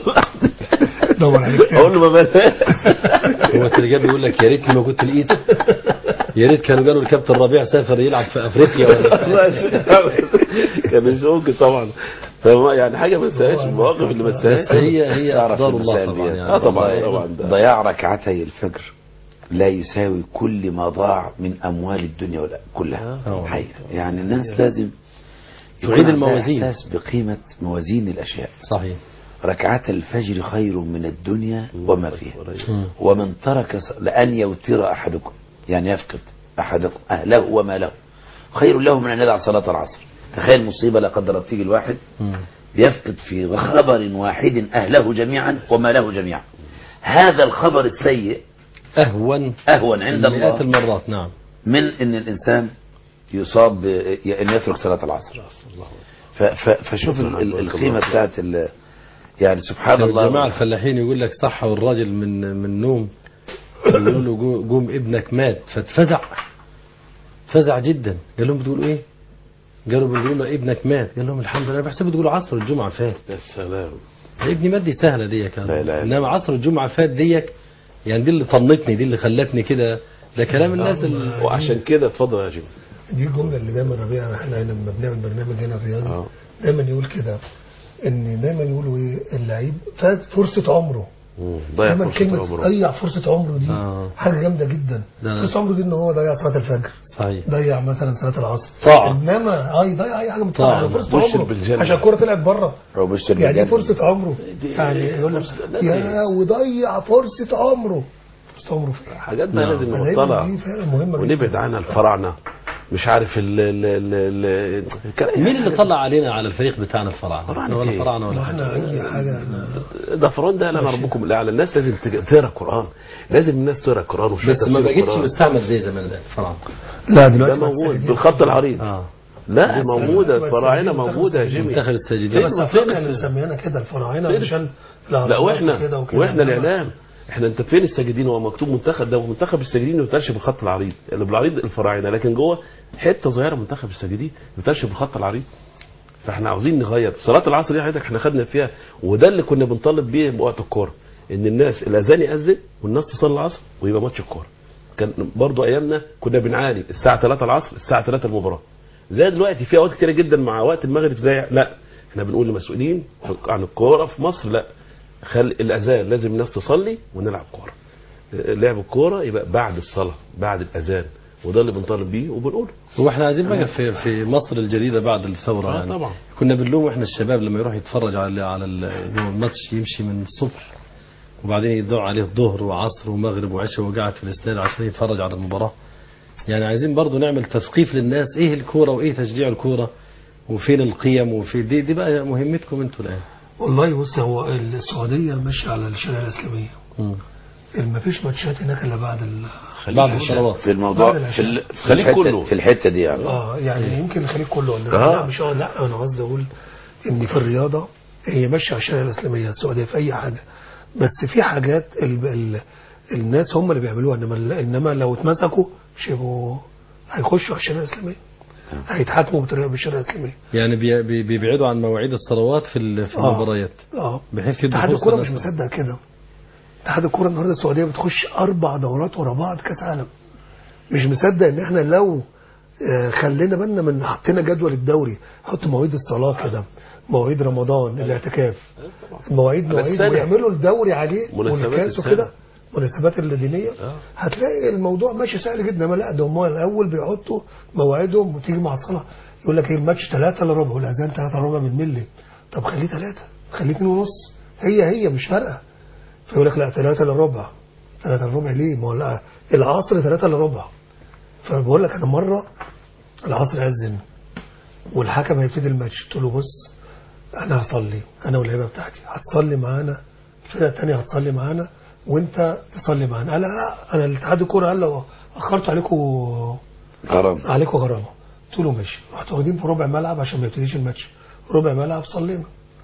Speaker 4: دور عليك تاني.
Speaker 5: اقول له ما بلاش
Speaker 2: هو التليجرام بيقول لك يا ريتني ما كنت لقيته يا ريت كانوا قالوا الكابتن ربيع سافر يلعب في افريقيا ولا
Speaker 5: كان مش ممكن طبعا فما يعني حاجه ما انساهاش المواقف اللي ما
Speaker 2: بس
Speaker 5: انساهاش
Speaker 2: هي هي
Speaker 3: تعرف
Speaker 2: اقدار الله
Speaker 3: المسائل
Speaker 2: طبعا
Speaker 3: دي.
Speaker 2: يعني
Speaker 5: اه طبعا
Speaker 3: والله
Speaker 5: طبعا ده
Speaker 3: ضياع ركعتي الفجر لا يساوي كل ما ضاع من اموال الدنيا ولا كلها
Speaker 2: آه.
Speaker 3: حقيقة. يعني الناس لازم يكون
Speaker 2: تعيد
Speaker 3: عندها
Speaker 2: الموازين.
Speaker 3: احساس بقيمه موازين الاشياء
Speaker 2: صحيح
Speaker 3: ركعات الفجر خير من الدنيا وما فيها
Speaker 2: مم.
Speaker 3: ومن ترك ص- لأن يوتر أحدكم يعني يفقد أحدكم أهله وماله خير له من أن يدع صلاة العصر تخيل مصيبة لا قدر الله تيجي الواحد
Speaker 2: مم.
Speaker 3: يفقد في خبر واحد أهله جميعا وماله جميعا هذا الخبر السيء
Speaker 2: اهون
Speaker 3: أهون عند
Speaker 2: مئات
Speaker 3: الله
Speaker 2: المرات نعم
Speaker 3: من أن الإنسان يصاب ب- أن يترك صلاة العصر ف- ف- فشوف ال- ال- القيمة بتاعت ال- يعني سبحان
Speaker 2: كانوا
Speaker 3: الله
Speaker 2: الجماعة الفلاحين يقول لك صحوا الراجل من من نوم يقولوا له جو- قوم ابنك مات فاتفزع فزع جدا قال لهم بتقولوا ايه؟ قالوا بنقولوا له ابنك مات قال لهم الحمد لله بحسب تقولوا عصر الجمعة فات
Speaker 5: يا سلام
Speaker 2: ابني مات دي سهلة دي كان
Speaker 5: لا لا.
Speaker 2: انما عصر الجمعة فات ديك يعني دي اللي طنتني دي اللي خلتني كده ده كلام الناس اللي
Speaker 5: وعشان كده اتفضل يا جيمي
Speaker 4: دي الجمله اللي دايما ربيع احنا لما بنعمل برنامج هنا الرياضي
Speaker 5: اه
Speaker 4: دايما يقول كده ان دايما يقولوا ايه اللعيب فات فرصه عمره
Speaker 5: مم. ضيع
Speaker 4: دايما
Speaker 5: فرصة
Speaker 4: كلمه
Speaker 5: عمره
Speaker 4: ضيع فرصه عمره دي
Speaker 2: آه.
Speaker 4: حاجه جامده جدا
Speaker 2: ده-
Speaker 4: فرصه عمره دي ان هو ضيع صلاه الفجر
Speaker 2: صحيح
Speaker 4: ضيع مثلا صلاه العصر
Speaker 2: طاعة.
Speaker 4: انما اه يضيع اي حاجه من
Speaker 2: طاعة.
Speaker 4: طاعه فرصه
Speaker 5: بشر
Speaker 4: عمره
Speaker 5: بالجنة.
Speaker 4: عشان الكوره طلعت بره
Speaker 3: أو بشر
Speaker 4: يعني دي
Speaker 3: بالجنة.
Speaker 4: فرصه عمره
Speaker 5: دي-
Speaker 4: يعني يقول لك
Speaker 5: فرصة-
Speaker 4: يا وضيع فرصه عمره فرصه عمره في إيه؟
Speaker 5: حاجات بقى
Speaker 2: نعم.
Speaker 5: لازم
Speaker 4: فدايما
Speaker 5: نبطلها
Speaker 4: دي فعلا مهمه
Speaker 5: ونبعد
Speaker 4: جدا
Speaker 5: عنها الفراعنه مش عارف ال ال ال ال الكلام-
Speaker 2: مين اللي طلع علينا على الفريق بتاعنا الفراعنة؟
Speaker 5: فراعنة
Speaker 2: إحنا ولا
Speaker 5: إيه؟
Speaker 2: فراعنة ولا
Speaker 4: ما
Speaker 2: حاجة
Speaker 4: احنا اي حاجه احنا
Speaker 5: ده فرعون ده انا ربكم الاعلى الناس لازم تج- تقرا قران لازم الناس تقرا قران وشوف
Speaker 2: بس ما
Speaker 5: تفسير
Speaker 2: بقتش
Speaker 5: القرآن.
Speaker 2: مستعمل زي زمان ده الفراعنة
Speaker 4: لا
Speaker 5: ده
Speaker 4: دلوقتي
Speaker 5: موجود بالخط العريض
Speaker 2: اه
Speaker 5: لا
Speaker 4: بس
Speaker 5: موجوده
Speaker 4: بس
Speaker 5: الفراعنه
Speaker 4: منتخب
Speaker 5: موجوده يا
Speaker 4: السجين.
Speaker 5: جيمي
Speaker 2: منتخب الساجدين
Speaker 4: بس
Speaker 5: فين
Speaker 4: افريقيا اللي
Speaker 5: الفرق؟
Speaker 4: مسميانا كده الفراعنه
Speaker 5: فين
Speaker 4: عشان
Speaker 5: لا
Speaker 4: الأهرامات
Speaker 5: واحنا
Speaker 4: وكده وكده.
Speaker 5: واحنا
Speaker 4: إنما
Speaker 5: الاعلام احنا انت فين الساجدين هو مكتوب منتخب ده منتخب الساجدين ما بيتقالش بالخط العريض اللي بالعريض الفراعنه لكن جوه حته صغيره منتخب الساجدين ما بيتقالش بالخط العريض فاحنا عاوزين نغير صلاه العصر دي حضرتك احنا خدنا فيها وده اللي كنا بنطالب بيه بوقت الكوره ان الناس الاذان ياذن والناس تصلي العصر ويبقى ماتش الكوره كان برضو ايامنا كنا بنعاني الساعه 3 العصر الساعه 3 المباراه زي دلوقتي في اوقات كتيره جدا مع وقت المغرب زي لا احنا بنقول للمسؤولين عن الكوره في مصر لا خل الاذان لازم الناس تصلي ونلعب كوره لعب الكوره يبقى بعد الصلاه بعد الاذان وده اللي بنطالب بيه وبنقوله
Speaker 2: هو احنا عايزين بقى في في مصر الجديده بعد الثوره
Speaker 5: آه
Speaker 2: يعني
Speaker 5: طبعا.
Speaker 2: كنا بنلوم احنا الشباب لما يروح يتفرج على على ال- إنه الماتش يمشي من الصبح وبعدين يدعوا عليه الظهر وعصر ومغرب وعشاء وقاعد في الاستاد عشان يتفرج على المباراه يعني عايزين برضو نعمل تثقيف للناس ايه الكوره وايه تشجيع الكوره وفين القيم وفي دي دي بقى مهمتكم انتوا الان
Speaker 4: والله بص هو السعوديه ماشيه على الشريعه الاسلاميه
Speaker 2: مم.
Speaker 4: ما فيش ماتشات هناك الا بعد ال...
Speaker 2: بعد الصلوات
Speaker 3: في الموضوع
Speaker 4: بعد
Speaker 3: في, ال... في,
Speaker 5: الخليج
Speaker 3: الحتة
Speaker 5: كله.
Speaker 3: في الحته دي يعني
Speaker 4: اه يعني يمكن الخليج كله ولا
Speaker 5: آه.
Speaker 4: لا مش اه لا انا قصدي اقول ان في الرياضه هي ماشيه على الشريعه الاسلاميه السعوديه في اي حاجه بس في حاجات ال... ال... الناس هم اللي بيعملوها انما انما لو اتمسكوا مش هيبقوا هيخشوا على الشريعه الاسلاميه هيتحاكموا بطريقه بالشريعه الاسلاميه
Speaker 2: يعني بي- بي- بيبعدوا عن مواعيد الصلوات في ال- في
Speaker 4: آه.
Speaker 2: المباريات
Speaker 4: اه
Speaker 2: بحيث يدوا
Speaker 4: اتحاد
Speaker 2: فرصة
Speaker 4: الكوره مش
Speaker 2: للناس.
Speaker 4: مصدق كده اتحاد الكوره النهارده السعوديه بتخش اربع دورات ورا بعض كاس عالم مش مصدق ان احنا لو آه، خلينا بالنا من حطينا جدول الدوري حط مواعيد الصلاه كده مواعيد رمضان الاعتكاف مواعيد
Speaker 5: على
Speaker 4: مواعيد
Speaker 5: السنة.
Speaker 4: ويعملوا الدوري عليه
Speaker 5: مناسبات
Speaker 4: والكاس
Speaker 5: السنة.
Speaker 4: وكده مناسبات الدينيه
Speaker 5: آه.
Speaker 4: هتلاقي الموضوع ماشي سهل جدا ما لا ده هم الاول بيحطوا مواعيدهم وتيجي مع الصلاه يقول لك ايه الماتش 3 الا ربع والاذان 3 الا ربع بالملي طب خليه 3 خليه 2 ونص هي هي مش فارقه فيقول لك لا 3 الا ربع 3 الا ربع ليه؟ ما هو لا العصر 3 الا ربع فبقول لك انا مره العصر اذن والحكم هيبتدي الماتش قلت له بص انا هصلي انا واللعيبه بتاعتي هتصلي معانا الفرقه الثانيه هتصلي معانا وانت تصلي معانا قال لا لا انا الاتحاد الكوره قال لو اخرت عليكم
Speaker 3: غرام
Speaker 4: عليكم غرامه قلت له ماشي رحت واخدين في ربع ملعب عشان ما يبتديش الماتش ربع ملعب صلينا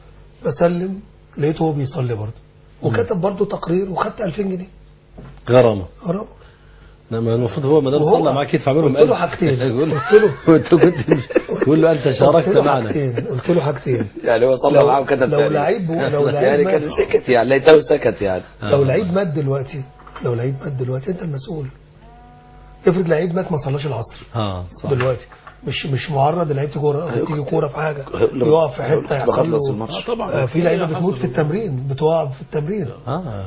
Speaker 4: بسلم لقيته هو بيصلي برضه وكتب برضه تقرير وخدت 2000 جنيه
Speaker 2: غرامه
Speaker 4: غرامه
Speaker 2: لما المفروض هو ما دام
Speaker 4: وهو-
Speaker 2: صلى معاك يدفع منهم
Speaker 4: قلت له
Speaker 2: 1000.
Speaker 4: حاجتين.
Speaker 2: يقول له-
Speaker 4: قلت له-
Speaker 2: وانت كنت تقول له انت شاركت
Speaker 4: قلت له
Speaker 2: معنا
Speaker 4: حاجتين قلت له حاجتين
Speaker 3: يعني هو صلى
Speaker 4: لو-
Speaker 3: معاه وكتب
Speaker 4: لو
Speaker 3: تاني.
Speaker 4: لعيب لو لعيب
Speaker 3: يعني
Speaker 4: مات-
Speaker 3: كان سكت يعني ليته سكت يعني
Speaker 4: لو لعيب مات دلوقتي لو لعيب مات دلوقتي انت المسؤول افرض لعيب مات ما صلاش العصر
Speaker 2: اه صح
Speaker 4: دلوقتي مش مش معرض لعيبه كوره تيجي كوره في حاجه
Speaker 3: هيقول له-
Speaker 4: يقف في
Speaker 3: هيقول
Speaker 4: حته
Speaker 3: له
Speaker 4: يحصل
Speaker 3: بخلص
Speaker 4: له
Speaker 3: الماتش.
Speaker 5: آه طبعا
Speaker 4: آه، في لعيبه
Speaker 5: حصل
Speaker 4: بتموت في التمرين بتقع في التمرين
Speaker 2: اه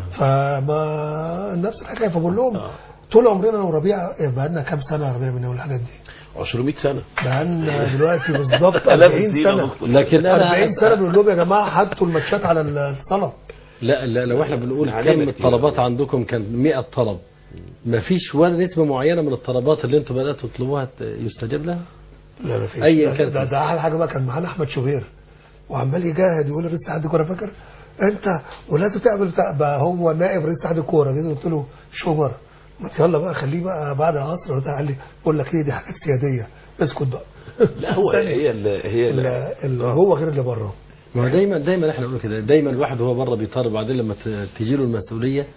Speaker 4: فما نفس الحكايه فبقول لهم طول عمرنا انا وربيع بقى لنا كام سنه ربيع من الحاجات دي
Speaker 5: 200 سنه
Speaker 4: بقى لنا دلوقتي بالظبط
Speaker 5: آلاف
Speaker 4: 40
Speaker 5: السنين يا
Speaker 4: سنه
Speaker 5: دكتور.
Speaker 2: لكن انا
Speaker 4: 40 سنه بنقول لهم يا جماعه حطوا الماتشات على الصلاه
Speaker 2: لا لا لو احنا بنقول
Speaker 5: علينا
Speaker 2: كم
Speaker 5: كتير.
Speaker 2: الطلبات عندكم كان 100 طلب ما فيش ولا نسبة معينة من الطلبات اللي انتم بدأتوا تطلبوها ت- يستجاب لها
Speaker 4: لا ما فيش
Speaker 2: أيا
Speaker 4: ده-
Speaker 2: كانت
Speaker 4: ده, ده احلى حاجه بقى كان معانا احمد شوبير وعمال يجاهد يقول لرئيس اتحاد الكوره فاكر انت ولازم تعمل بتاع بقى هو نائب رئيس اتحاد الكوره جيت قلت له شوبر ما يلا بقى خليه بقى بعد العصر وبتاع قال لي بقول لك ايه دي حاجات سياديه اسكت بقى
Speaker 5: لا هو هي ال هي ال-
Speaker 4: اللي اللي
Speaker 5: آه.
Speaker 4: جوه غير اللي بره
Speaker 2: ما هو دايما دايما احنا بنقول كده دايما الواحد وهو بره بيطالب بعدين لما ت- تجي له المسؤولية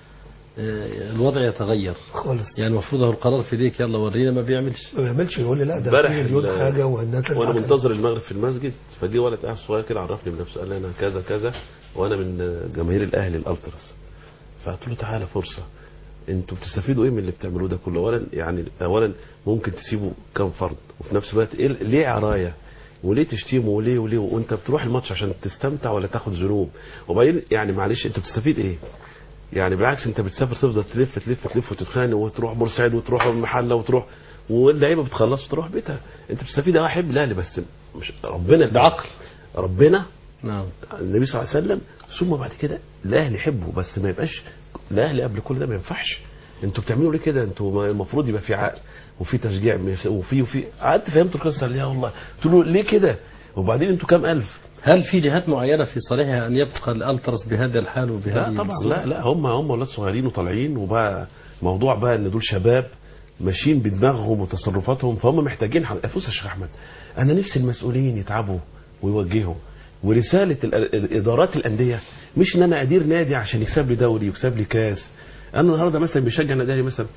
Speaker 2: آه، الوضع يتغير
Speaker 4: خالص
Speaker 2: يعني المفروض هو القرار في ايديك يلا ورينا ما بيعملش
Speaker 4: ما بيعملش يقول لي لا ده
Speaker 5: امبارح
Speaker 4: في مليون
Speaker 5: ال-
Speaker 4: حاجه والناس اللي
Speaker 5: وانا
Speaker 4: عملت.
Speaker 5: منتظر المغرب في المسجد فجه ولد قاعد صغير كده عرفني بنفسه قال لي انا كذا كذا وانا من جماهير الاهلي الالتراس فقلت له تعالى فرصه انتوا بتستفيدوا ايه من اللي بتعملوه ده كله اولا يعني اولا ممكن تسيبوا كام فرد وفي نفس الوقت إيه ليه عرايه وليه تشتموا وليه وليه وانت بتروح الماتش عشان تستمتع ولا تاخد ذنوب وبعدين يعني معلش انت بتستفيد ايه يعني بالعكس انت بتسافر تفضل تلف تلف تلف وتتخانق وتروح بورسعيد وتروح المحله وتروح واللعيبه بتخلص وتروح بيتها انت بتستفيد اه احب الاهلي بس مش ربنا
Speaker 2: بعقل.
Speaker 5: ربنا
Speaker 2: نعم
Speaker 5: النبي صلى الله عليه وسلم ثم بعد كده الاهلي يحبه بس ما يبقاش الاهلي قبل كل ده ما ينفعش انتوا بتعملوا ليه كده انتوا ما- المفروض يبقى في عقل وفي تشجيع وفي وفي قعدت فهمت القصه اللي هي والله قلت له ليه كده وبعدين انتوا كام الف
Speaker 2: هل في جهات معينة في صالحها أن يبقى الألترس بهذا الحال وبهذه
Speaker 5: لا طبعا
Speaker 2: الصورة؟
Speaker 5: لا لا هم هم ولاد صغيرين وطالعين وبقى موضوع بقى ان دول شباب ماشيين بدماغهم وتصرفاتهم فهم محتاجين حل... فوز يا شيخ احمد انا نفسي المسؤولين يتعبوا ويوجهوا ورساله ال- ال- ادارات الانديه مش ان انا ادير نادي عشان يكسب لي دوري ويكسب لي كاس انا النهارده مثلا بشجع النادي الأهلي مثلا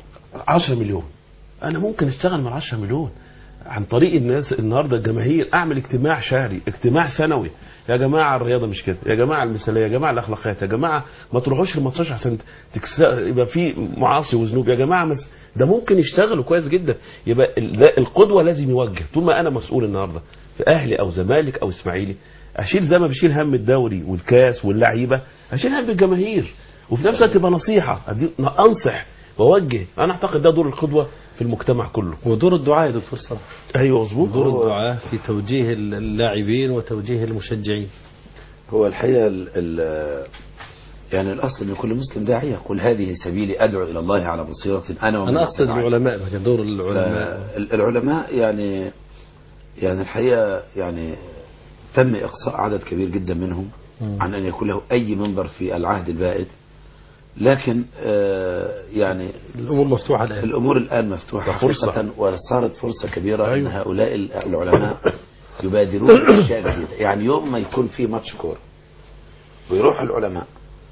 Speaker 5: 10 مليون انا ممكن اشتغل مع 10 مليون عن طريق الناس النهارده الجماهير اعمل اجتماع شهري اجتماع سنوي يا جماعه الرياضه مش كده يا جماعه المثاليه يا جماعه الاخلاقيات يا جماعه ما تروحوش الماتشات عشان تكسر يبقى في معاصي وذنوب يا جماعه مس ده ممكن يشتغلوا كويس جدا يبقى ال- ده القدوه لازم يوجه طول ما انا مسؤول النهارده في اهلي او زمالك او اسماعيلي اشيل زي ما بشيل هم الدوري والكاس واللعيبه اشيل هم الجماهير وفي نفس الوقت تبقى نصيحه أدي- انصح واوجه انا اعتقد ده دور القدوه في المجتمع كله
Speaker 2: ودور الدعاء يا دكتور صلاح
Speaker 5: ايوه مظبوط
Speaker 2: دور
Speaker 5: هو-
Speaker 2: الدعاء في توجيه اللاعبين وتوجيه المشجعين
Speaker 3: هو الحقيقة ال ال يعني الأصل أن كل مسلم داعية قل هذه سبيلي أدعو إلى الله على بصيرة أنا ومن
Speaker 2: انا اقصد
Speaker 3: اتبعني.
Speaker 2: العلماء بقى دور العلماء
Speaker 3: آه، العلماء يعني يعني الحقيقة يعني تم إقصاء عدد كبير جدا منهم
Speaker 2: مم.
Speaker 3: عن أن يكون له أي منبر في العهد البائد لكن آه، يعني
Speaker 2: الامور مفتوحه الان
Speaker 3: الأمور الآن مفتوحة
Speaker 5: ده فرصة.
Speaker 3: حقيقة وصارت فرصة كبيرة أن
Speaker 5: أيوة.
Speaker 3: هؤلاء العلماء يبادرون بأشياء جديدة يعني يوم ما يكون في ماتش كورة ويروح العلماء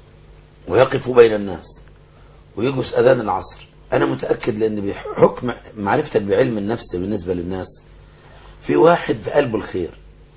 Speaker 3: ويقفوا بين الناس ويجلس أذان العصر أنا متأكد لأن بحكم معرفتك بعلم النفس بالنسبة للناس في واحد في قلبه الخير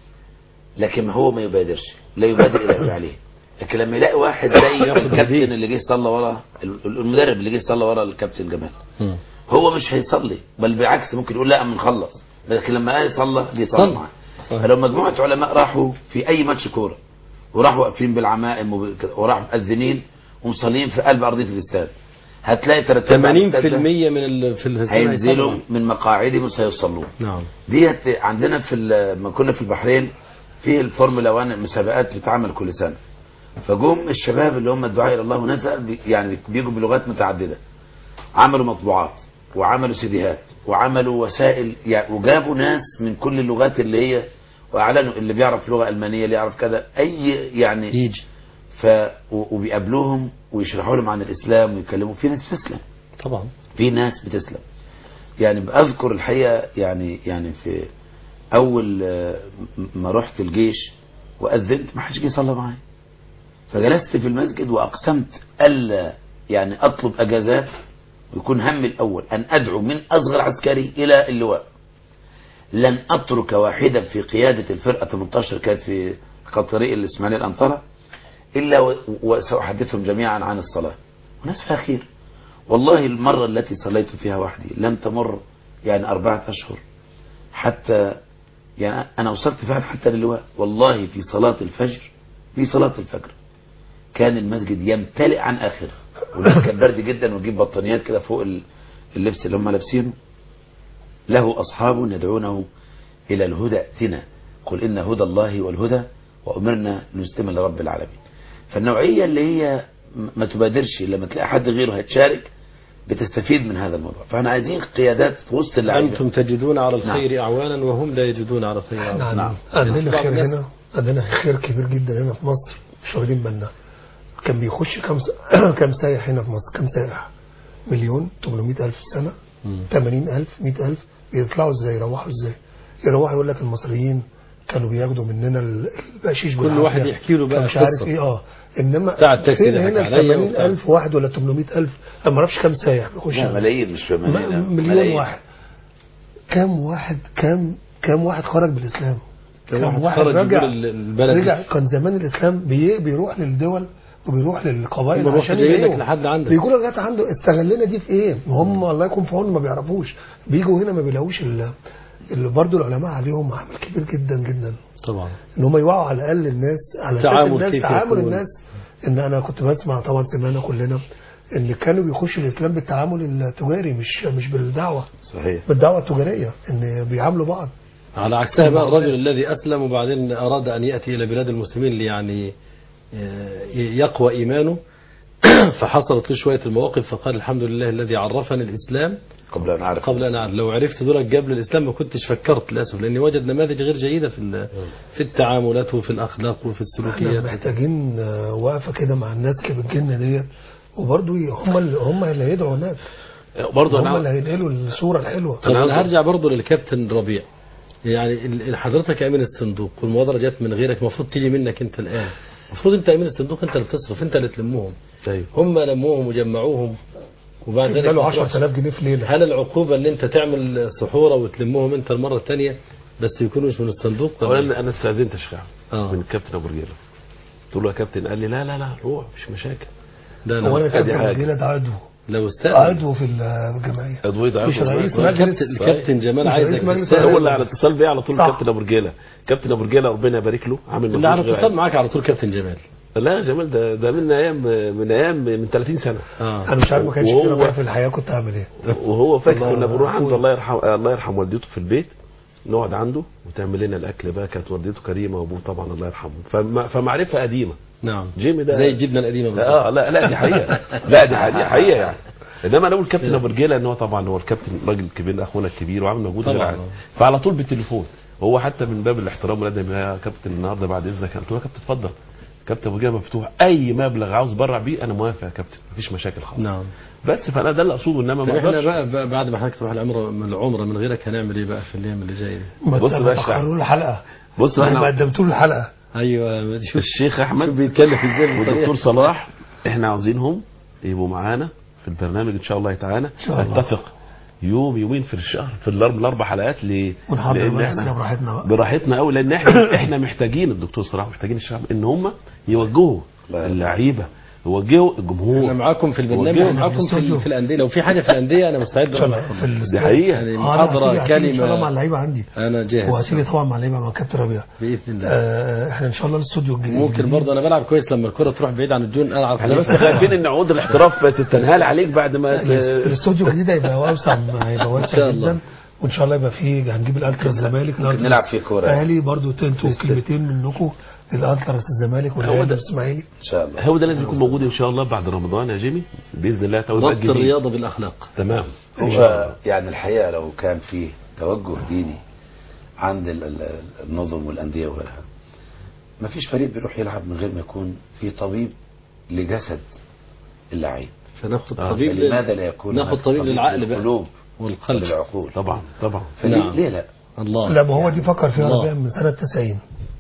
Speaker 3: لكن هو ما يبادرش لا يبادر إلى فعله لكن لما يلاقي واحد زي الكابتن اللي جه يصلى ورا المدرب اللي جه يصلى ورا الكابتن جمال
Speaker 2: مم.
Speaker 3: هو مش هيصلي بل بالعكس ممكن يقول لا اما نخلص لكن لما قال صلى جه
Speaker 2: صلى.
Speaker 3: يصلي معاه
Speaker 2: صحيح.
Speaker 3: فلو مجموعه علماء راحوا في اي ماتش كوره وراحوا واقفين بالعمائم وب- وراحوا مأذنين ومصلين في قلب ارضيه الاستاد هتلاقي
Speaker 2: 80%
Speaker 3: 30
Speaker 2: من ال... في الهزيمه
Speaker 3: هينزلوا من مقاعدهم وسيصلون
Speaker 2: نعم
Speaker 3: ديت عندنا في ال- لما كنا في البحرين في الفورمولا 1 المسابقات بتتعمل كل سنه فجم الشباب اللي هم الدعاء الى الله ونزل بي- يعني بيجوا بلغات متعدده عملوا مطبوعات وعملوا سيديهات وعملوا وسائل يعني وجابوا ناس من كل اللغات اللي هي واعلنوا اللي بيعرف لغه المانيه اللي يعرف كذا اي يعني
Speaker 2: يجي
Speaker 3: ف و- وبيقابلوهم ويشرحوا لهم عن الاسلام ويكلموا في ناس بتسلم
Speaker 2: طبعا
Speaker 3: في ناس بتسلم يعني بأذكر الحقيقة يعني يعني في أول آه، م- ما رحت الجيش وأذنت ما حدش جه يصلى معايا فجلست في المسجد وأقسمت ألا يعني أطلب أجازات ويكون همي الأول أن أدعو من أصغر عسكري إلى اللواء لن أترك واحدا في قيادة الفرقة 18 كانت في خط طريق الإسماعيلية الأنطرة إلا و- وسأحدثهم جميعا عن الصلاة وناس فيها خير والله المرة التي صليت فيها وحدي لم تمر يعني أربعة أشهر حتى يعني أنا وصلت فعلا حتى للواء والله في صلاة الفجر في صلاة الفجر كان المسجد يمتلئ عن آخره والناس كان برد جدا ويجيب بطانيات كده فوق ال- اللبس اللي هم لابسينه له أصحاب يدعونه إلى الهدى ائتنا قل إن هدى الله والهدى وأمرنا نسلم لرب العالمين فالنوعية اللي هي م- ما تبادرش لما تلاقي حد غيره هيتشارك بتستفيد من هذا الموضوع فاحنا عايزين قيادات في وسط اللعيبه
Speaker 2: انتم تجدون على الخير اعوانا وهم لا يجدون على الخير
Speaker 4: احنا
Speaker 2: اعوانا
Speaker 4: عن-
Speaker 3: نعم.
Speaker 4: عندنا
Speaker 2: بعض
Speaker 4: خير
Speaker 2: الناس-
Speaker 4: هنا عندنا خير كبير جدا هنا في مصر مش واخدين بالنا كان بيخش كام س... كام سايح هنا في مصر كام سايح مليون 800 ألف في السنة 80 ألف 100 ألف بيطلعوا ازاي يروحوا ازاي يروحوا يقول لك المصريين كانوا بياخدوا مننا ال- البقشيش
Speaker 2: كل
Speaker 4: بالعافية.
Speaker 2: واحد يحكي له بقى
Speaker 4: كان مش عارف
Speaker 2: قصة.
Speaker 4: ايه اه انما
Speaker 2: بتاع التاكسي
Speaker 4: فين
Speaker 2: ضحك
Speaker 4: هنا
Speaker 2: عليا
Speaker 4: 80
Speaker 2: وبتاع.
Speaker 4: ألف واحد ولا 800 ألف انا ما اعرفش كام سايح بيخش
Speaker 3: لا ملايين مش ملايين
Speaker 4: م- مليون
Speaker 3: ملايين.
Speaker 4: واحد كم واحد كم كم واحد خرج بالاسلام
Speaker 2: كم واحد خرج يقول ال- البلد
Speaker 4: رجع كان زمان الاسلام بي بيروح للدول وبيروح للقبائل
Speaker 2: بيروح
Speaker 4: عشان
Speaker 2: جاي لك
Speaker 4: يبيعوا.
Speaker 2: لحد عندك.
Speaker 4: بيقولوا لغايه عنده استغلنا دي في ايه هم الله يكون في عونهم ما بيعرفوش بيجوا هنا ما بيلاقوش ال- اللي برضه العلماء عليهم عامل كبير جدا جدا
Speaker 2: طبعا
Speaker 4: ان هم يوعوا على الاقل الناس على أساس
Speaker 2: تعامل
Speaker 4: الناس
Speaker 2: كيف
Speaker 4: تعامل
Speaker 2: يكون.
Speaker 4: الناس ان انا كنت بسمع طبعا سمعنا كلنا ان كانوا بيخشوا الاسلام بالتعامل التجاري مش مش بالدعوه
Speaker 3: صحيح
Speaker 4: بالدعوه التجاريه ان بيعاملوا بعض
Speaker 2: على عكسها بقى الرجل الذي أسلم وبعدين أراد أن يأتي إلى بلاد المسلمين ليعني آه، يقوى إيمانه فحصلت له شوية المواقف فقال الحمد لله الذي عرفني الإسلام
Speaker 3: قبل ان اعرف
Speaker 2: قبل أن أعرف لو عرفت دول قبل الإسلام ما كنتش فكرت للأسف لأني وجد نماذج غير جيدة في ال- في التعاملات وفي الأخلاق وفي
Speaker 4: احنا
Speaker 2: السلوكيات
Speaker 4: محتاجين آه، وقفه كده مع الناس اللي بتجن ديت وبرضه ي- هم اللي هم اللي هيدعوا هناك
Speaker 5: برضه
Speaker 4: هم اللي
Speaker 5: انا
Speaker 4: هينقلوا الصوره الحلوه
Speaker 2: طب أنا هرجع برضه للكابتن ربيع يعني ال- حضرتك أمين الصندوق والمبادرة جت من غيرك المفروض تيجي منك أنت الآن المفروض أنت أمين الصندوق أنت اللي بتصرف أنت اللي تلمهم
Speaker 5: ايوه
Speaker 2: هم لموهم وجمعوهم وبعد ذلك
Speaker 4: اداله
Speaker 2: ما تروحش.
Speaker 4: 10000 جنيه في ليله
Speaker 2: هل العقوبة اللي انت تعمل سحورة وتلمهم انت المرة الثانية بس يكونوا مش من الصندوق ولا
Speaker 5: اولا انا استاذنت اشكع
Speaker 2: آه.
Speaker 5: من الكابتن ابو رجيله قلت له يا كابتن قال لي لا لا لا روح مش مشاكل
Speaker 2: ده
Speaker 4: هو انا
Speaker 2: انا
Speaker 5: أدي
Speaker 4: كابتن
Speaker 5: حاجة.
Speaker 4: رجيله ده عضو
Speaker 2: لو استأذن
Speaker 4: عضو في الجمعيه
Speaker 5: عضوية ضعيف
Speaker 4: مش رئيس
Speaker 5: والله.
Speaker 4: مجلس
Speaker 2: الكابتن الكابتن جمال
Speaker 4: مش
Speaker 2: عايزك
Speaker 4: رئيس مجلس
Speaker 2: تستأذن.
Speaker 5: هو اللي على اتصال بيه على طول
Speaker 4: صح.
Speaker 5: كابتن ابو رجاله كابتن ابو رجاله ربنا يبارك له عامل
Speaker 2: اللي
Speaker 5: مجهود
Speaker 2: على
Speaker 5: غير
Speaker 2: اتصال
Speaker 5: عادي.
Speaker 2: معاك على طول كابتن جمال
Speaker 5: لا يا جمال ده ده من ايام من ايام من 30 سنه
Speaker 2: اه
Speaker 4: انا مش عارف ما كانش في
Speaker 5: وهو-
Speaker 4: ربيع في الحياه كنت هعمل ايه
Speaker 5: وهو فاكر
Speaker 4: الله
Speaker 5: كنا بنروح عنده
Speaker 4: أخويا.
Speaker 5: الله يرحم الله يرحم والدته في البيت نقعد عنده وتعمل لنا الاكل بقى كانت والدته كريمه وابوه طبعا الله يرحمه فما- فمعرفه قديمه
Speaker 2: نعم
Speaker 5: جيمي ده
Speaker 2: زي الجبنه القديمه بالظبط.
Speaker 5: اه لا لا دي حقيقه لا دي حقيقه, حقيقة يعني انما انا اقول كابتن ابو رجاله ان هو طبعا هو الكابتن راجل كبير اخونا الكبير وعامل مجهود غير
Speaker 2: طبعاً.
Speaker 5: عادي فعلى طول بالتليفون هو حتى من باب الاحترام والادب يا كابتن النهارده بعد اذنك قلت له يا كابتن اتفضل كابتن ابو رجاله مفتوح اي مبلغ عاوز اتبرع بيه انا موافق يا كابتن مفيش مشاكل خالص
Speaker 2: نعم
Speaker 5: بس فانا ده اللي اقصده انما
Speaker 2: طب
Speaker 5: ما
Speaker 2: احنا
Speaker 5: اقدرش
Speaker 2: بقى, بقى بعد ما حضرتك تروح العمره من العمره من غيرك هنعمل ايه بقى في الايام اللي جايه دي؟
Speaker 4: ما
Speaker 5: بص
Speaker 4: ت-
Speaker 5: بقى
Speaker 4: ما
Speaker 5: اشرح.
Speaker 4: تاخروا الحلقه
Speaker 5: بص
Speaker 4: ما
Speaker 5: احنا
Speaker 4: قدمتوا له الحلقه
Speaker 2: ايوه ما تشوف
Speaker 5: الشيخ احمد
Speaker 2: شوف بيتكلم ازاي بالطريقة.
Speaker 5: والدكتور صلاح احنا عاوزينهم يبقوا معانا في البرنامج ان شاء الله تعالى
Speaker 4: شاء الله.
Speaker 5: نتفق يوم يومين في الشهر في الاربع الاربع حلقات ل
Speaker 4: ونحضر
Speaker 5: لأن
Speaker 4: بقى
Speaker 5: احنا
Speaker 4: اسئله براحتنا بقى
Speaker 5: براحتنا قوي لان احنا احنا محتاجين الدكتور صلاح محتاجين الشعب ان هم يوجهوا
Speaker 3: الله
Speaker 5: اللعيبه يوجهوا الجمهور
Speaker 2: انا معاكم في البرنامج
Speaker 5: وجهوا
Speaker 2: ومعاكم في,
Speaker 4: الاستوديو.
Speaker 2: في الانديه لو في حاجه في الانديه انا مستعد
Speaker 4: ان شاء الله
Speaker 2: أروح.
Speaker 4: في
Speaker 5: دي
Speaker 4: الاستوديو.
Speaker 5: حقيقه
Speaker 2: يعني
Speaker 4: آه، أنا
Speaker 2: محاضره
Speaker 4: هتيجي- هتيجي ان شاء الله مع
Speaker 2: كلمه
Speaker 4: اللعيبه عندي
Speaker 2: انا جاهز
Speaker 4: وهتيجي طبعا مع اللعيبه مع كابتن ربيع
Speaker 2: باذن الله
Speaker 4: آه، احنا ان شاء الله الاستوديو الجديد
Speaker 2: ممكن برضه انا بلعب كويس لما الكره تروح بعيد عن الجون العب
Speaker 5: احنا بس خايفين ان عقود الاحتراف تتنهال عليك بعد ما ت-
Speaker 4: الاستوديو الجديد هيبقى اوسع هيبقى
Speaker 2: شاء
Speaker 4: واسع
Speaker 2: الله.
Speaker 4: جدا وان شاء الله يبقى فيه هنجيب الالتراس الزمالك الألتراس
Speaker 3: نلعب فيه كورة.
Speaker 4: الاهلي برضو انتوا كلمتين منكم الالتراس الزمالك
Speaker 5: هو ده.
Speaker 4: والاهلي والاسماعيلي
Speaker 3: ان شاء الله
Speaker 5: هو ده لازم يكون موجود ان شاء الله بعد رمضان يا جيمي باذن الله تعالى يبقى
Speaker 2: ربط
Speaker 5: الجديد.
Speaker 2: الرياضه بالاخلاق
Speaker 5: تمام
Speaker 3: هو يعني الحقيقه لو كان في توجه ديني عند ال- ال- النظم والانديه وغيرها ما فيش فريق بيروح يلعب من غير ما يكون في طبيب لجسد اللعيب
Speaker 2: فناخد
Speaker 5: آه،
Speaker 2: طبيب لل-
Speaker 3: فلماذا لا يكون
Speaker 2: ناخد
Speaker 3: هناك
Speaker 2: طبيب للعقل بقى
Speaker 3: للقلوب
Speaker 2: والقلب
Speaker 3: وللعقول
Speaker 5: طبعا طبعا
Speaker 3: فليه
Speaker 2: نعم.
Speaker 3: ليه لا
Speaker 2: الله
Speaker 4: لا ما هو دي فكر فيها
Speaker 2: الله.
Speaker 4: ربيع من سنه 90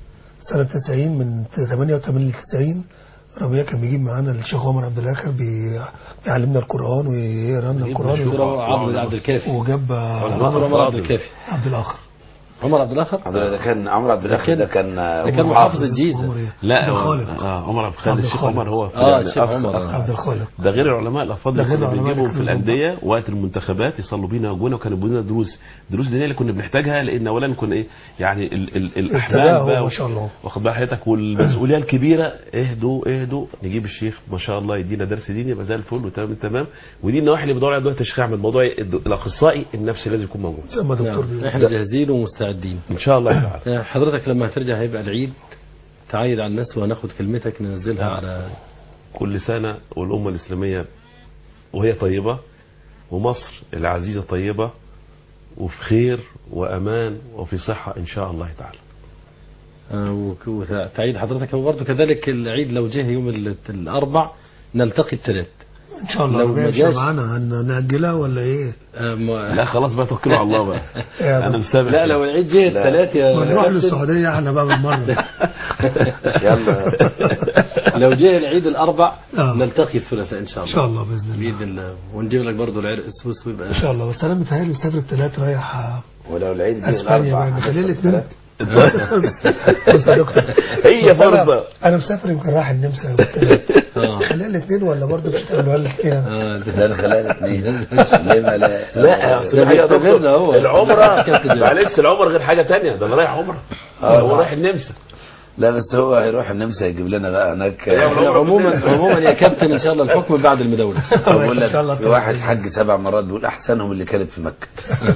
Speaker 4: سنه 90 من 88 ل 90 ربيع كان بيجيب معانا الشيخ عمر عبد الاخر بي- بيعلمنا القران ويقرا لنا القران
Speaker 2: دكتور عبد عبد الكافي
Speaker 4: وجاب
Speaker 2: دكتور عمر عبد الكافي
Speaker 4: عبد الاخر
Speaker 2: عمر عبد الاخر
Speaker 3: عبد الله ده كان عمرو عبد الاخر
Speaker 2: كان-
Speaker 3: ده كان
Speaker 2: ده كان محافظ الجيزه
Speaker 4: عمر إيه؟
Speaker 5: لا
Speaker 4: عبد
Speaker 5: هو-
Speaker 4: الخالق
Speaker 5: اه عمر عبد الخالق
Speaker 4: عبد
Speaker 5: الشيخ
Speaker 4: الخالق.
Speaker 5: عمر هو في
Speaker 2: آه،
Speaker 5: يعني
Speaker 2: الشيخ
Speaker 5: أخ-
Speaker 2: عمر.
Speaker 5: أخ-
Speaker 4: عبد الخالق
Speaker 5: ده غير العلماء الافاضل
Speaker 4: ده غير
Speaker 5: اللي كانوا
Speaker 4: العلماء
Speaker 5: بيجيبوا
Speaker 4: اللي
Speaker 5: في
Speaker 4: كانوا
Speaker 5: الانديه وقت المنتخبات يصلوا بينا وجونا وكانوا بيدونا دروس دروس دينيه اللي كنا بنحتاجها لان اولا كنا ايه يعني ال ال الاحلام
Speaker 4: التباهل
Speaker 5: بقى
Speaker 4: ما شاء الله.
Speaker 5: واخد بال حضرتك والمسؤوليه الكبيره اهدوا اهدوا نجيب الشيخ ما شاء الله يدينا درس ديني يبقى زي الفل وتمام التمام ودي النواحي اللي بدور عليها دلوقتي يا شيخ احمد موضوع الد- الاخصائي النفسي لازم يكون موجود
Speaker 4: زي ما دكتور
Speaker 2: نعم.
Speaker 4: بيقول
Speaker 2: احنا جاهزين ومستعدين
Speaker 5: ان شاء الله تعالى
Speaker 2: آه، حضرتك لما هترجع هيبقى العيد تعايد على الناس وهناخد كلمتك ننزلها
Speaker 5: نعم.
Speaker 2: على
Speaker 5: كل سنة والأمة الإسلامية وهي طيبة ومصر العزيزة طيبة وفي خير وأمان وفي صحة إن شاء الله تعالى
Speaker 2: آه، وك- وتعيد حضرتك برضه كذلك العيد لو جه يوم ال- الاربع نلتقي الثلاث
Speaker 4: ان شاء الله
Speaker 2: لو
Speaker 4: ربيع
Speaker 2: ما
Speaker 4: مش
Speaker 2: جاش-
Speaker 4: معانا هنأجلها ولا ايه؟
Speaker 2: آه، ما-
Speaker 5: لا خلاص بقى توكلوا على الله بقى
Speaker 4: يا
Speaker 5: أنا
Speaker 4: رب.
Speaker 5: مسامح
Speaker 2: لا لو العيد جه الثلاث يا
Speaker 4: ما نروح
Speaker 2: كابتن،
Speaker 4: للسعوديه احنا بقى بالمره
Speaker 3: يلا
Speaker 2: لو جه العيد الاربع
Speaker 4: آه.
Speaker 2: نلتقي الثلاثاء ان شاء
Speaker 4: ان
Speaker 2: الله
Speaker 4: شاء الله باذن الله
Speaker 2: باذن الله ونجيب لك برضه العرق السوس ويبقى
Speaker 4: ان شاء الله بس انا متهيألي مسافر الثلاث رايح آه،
Speaker 3: ولو العيد جه
Speaker 4: اسبانيا
Speaker 3: الأربعاء
Speaker 4: بقى نخليه
Speaker 3: هنفطر
Speaker 4: الاثنين
Speaker 3: ثلاثة.
Speaker 4: بص يا دكتور
Speaker 5: هي
Speaker 4: بس أنا-
Speaker 5: فرصة
Speaker 4: انا مسافر يمكن رايح النمسا يوم الثلاث
Speaker 2: اه
Speaker 4: خليها الاثنين ولا برضه مش هتعملوها الاثنين
Speaker 2: اه
Speaker 3: لا
Speaker 2: ده-
Speaker 3: نخليها الاثنين لما لا
Speaker 5: لا
Speaker 2: ده بيختبرنا هو.
Speaker 5: العمرة
Speaker 2: كابتن جمال.
Speaker 5: معلش العمر غير حاجة تانية ده أنا رايح عمرة هو رايح النمسا
Speaker 3: لا بس هو هيروح النمسا يجيب لنا بقى هناك
Speaker 2: احنا عموما عموما يا كابتن ان شاء الله الحكم بعد المداوله
Speaker 3: بقول
Speaker 4: إن شاء الله
Speaker 3: لك في واحد حج سبع مرات بيقول احسنهم اللي كانت في مكه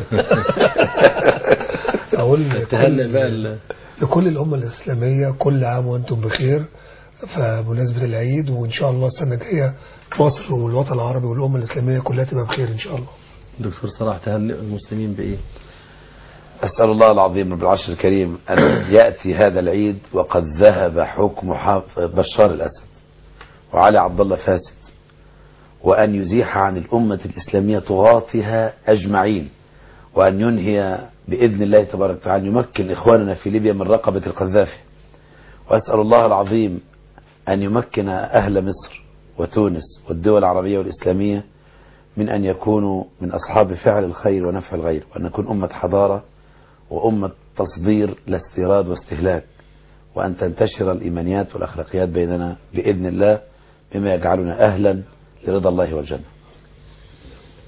Speaker 4: اقول
Speaker 2: تهنئ
Speaker 4: لكل,
Speaker 2: بقى ال-
Speaker 4: لكل الامه الاسلاميه كل عام وانتم بخير فبمناسبه العيد وان شاء الله السنه الجايه مصر والوطن العربي والامه الاسلاميه كلها تبقى بخير ان شاء الله
Speaker 2: دكتور صلاح تهنئ المسلمين بايه؟
Speaker 3: أسأل الله العظيم رب العرش الكريم أن يأتي هذا العيد وقد ذهب حكم حاف- بشار الأسد وعلي عبد الله فاسد وأن يزيح عن الأمة الإسلامية طغاتها أجمعين وأن ينهي بإذن الله تبارك وتعالى أن يمكن إخواننا في ليبيا من رقبة القذافي وأسأل الله العظيم أن يمكن أهل مصر وتونس والدول العربية والإسلامية من أن يكونوا من أصحاب فعل الخير ونفع الغير وأن نكون أمة حضارة وأمة تصدير لا استيراد واستهلاك وأن تنتشر الإيمانيات والأخلاقيات بيننا بإذن الله بما يجعلنا أهلا لرضا الله والجنة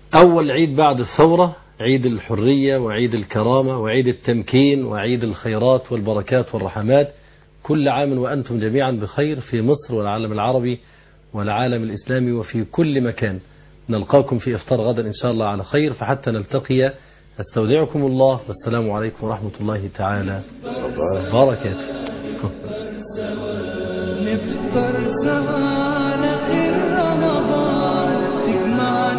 Speaker 2: أول عيد بعد الثورة عيد الحرية وعيد الكرامة وعيد التمكين وعيد الخيرات والبركات والرحمات كل عام وأنتم جميعا بخير في مصر والعالم العربي والعالم الإسلامي وفي كل مكان نلقاكم في إفطار غدا إن شاء الله على خير فحتى نلتقي أستودعكم الله والسلام عليكم ورحمة الله تعالى وبركاته
Speaker 1: نفطر سوا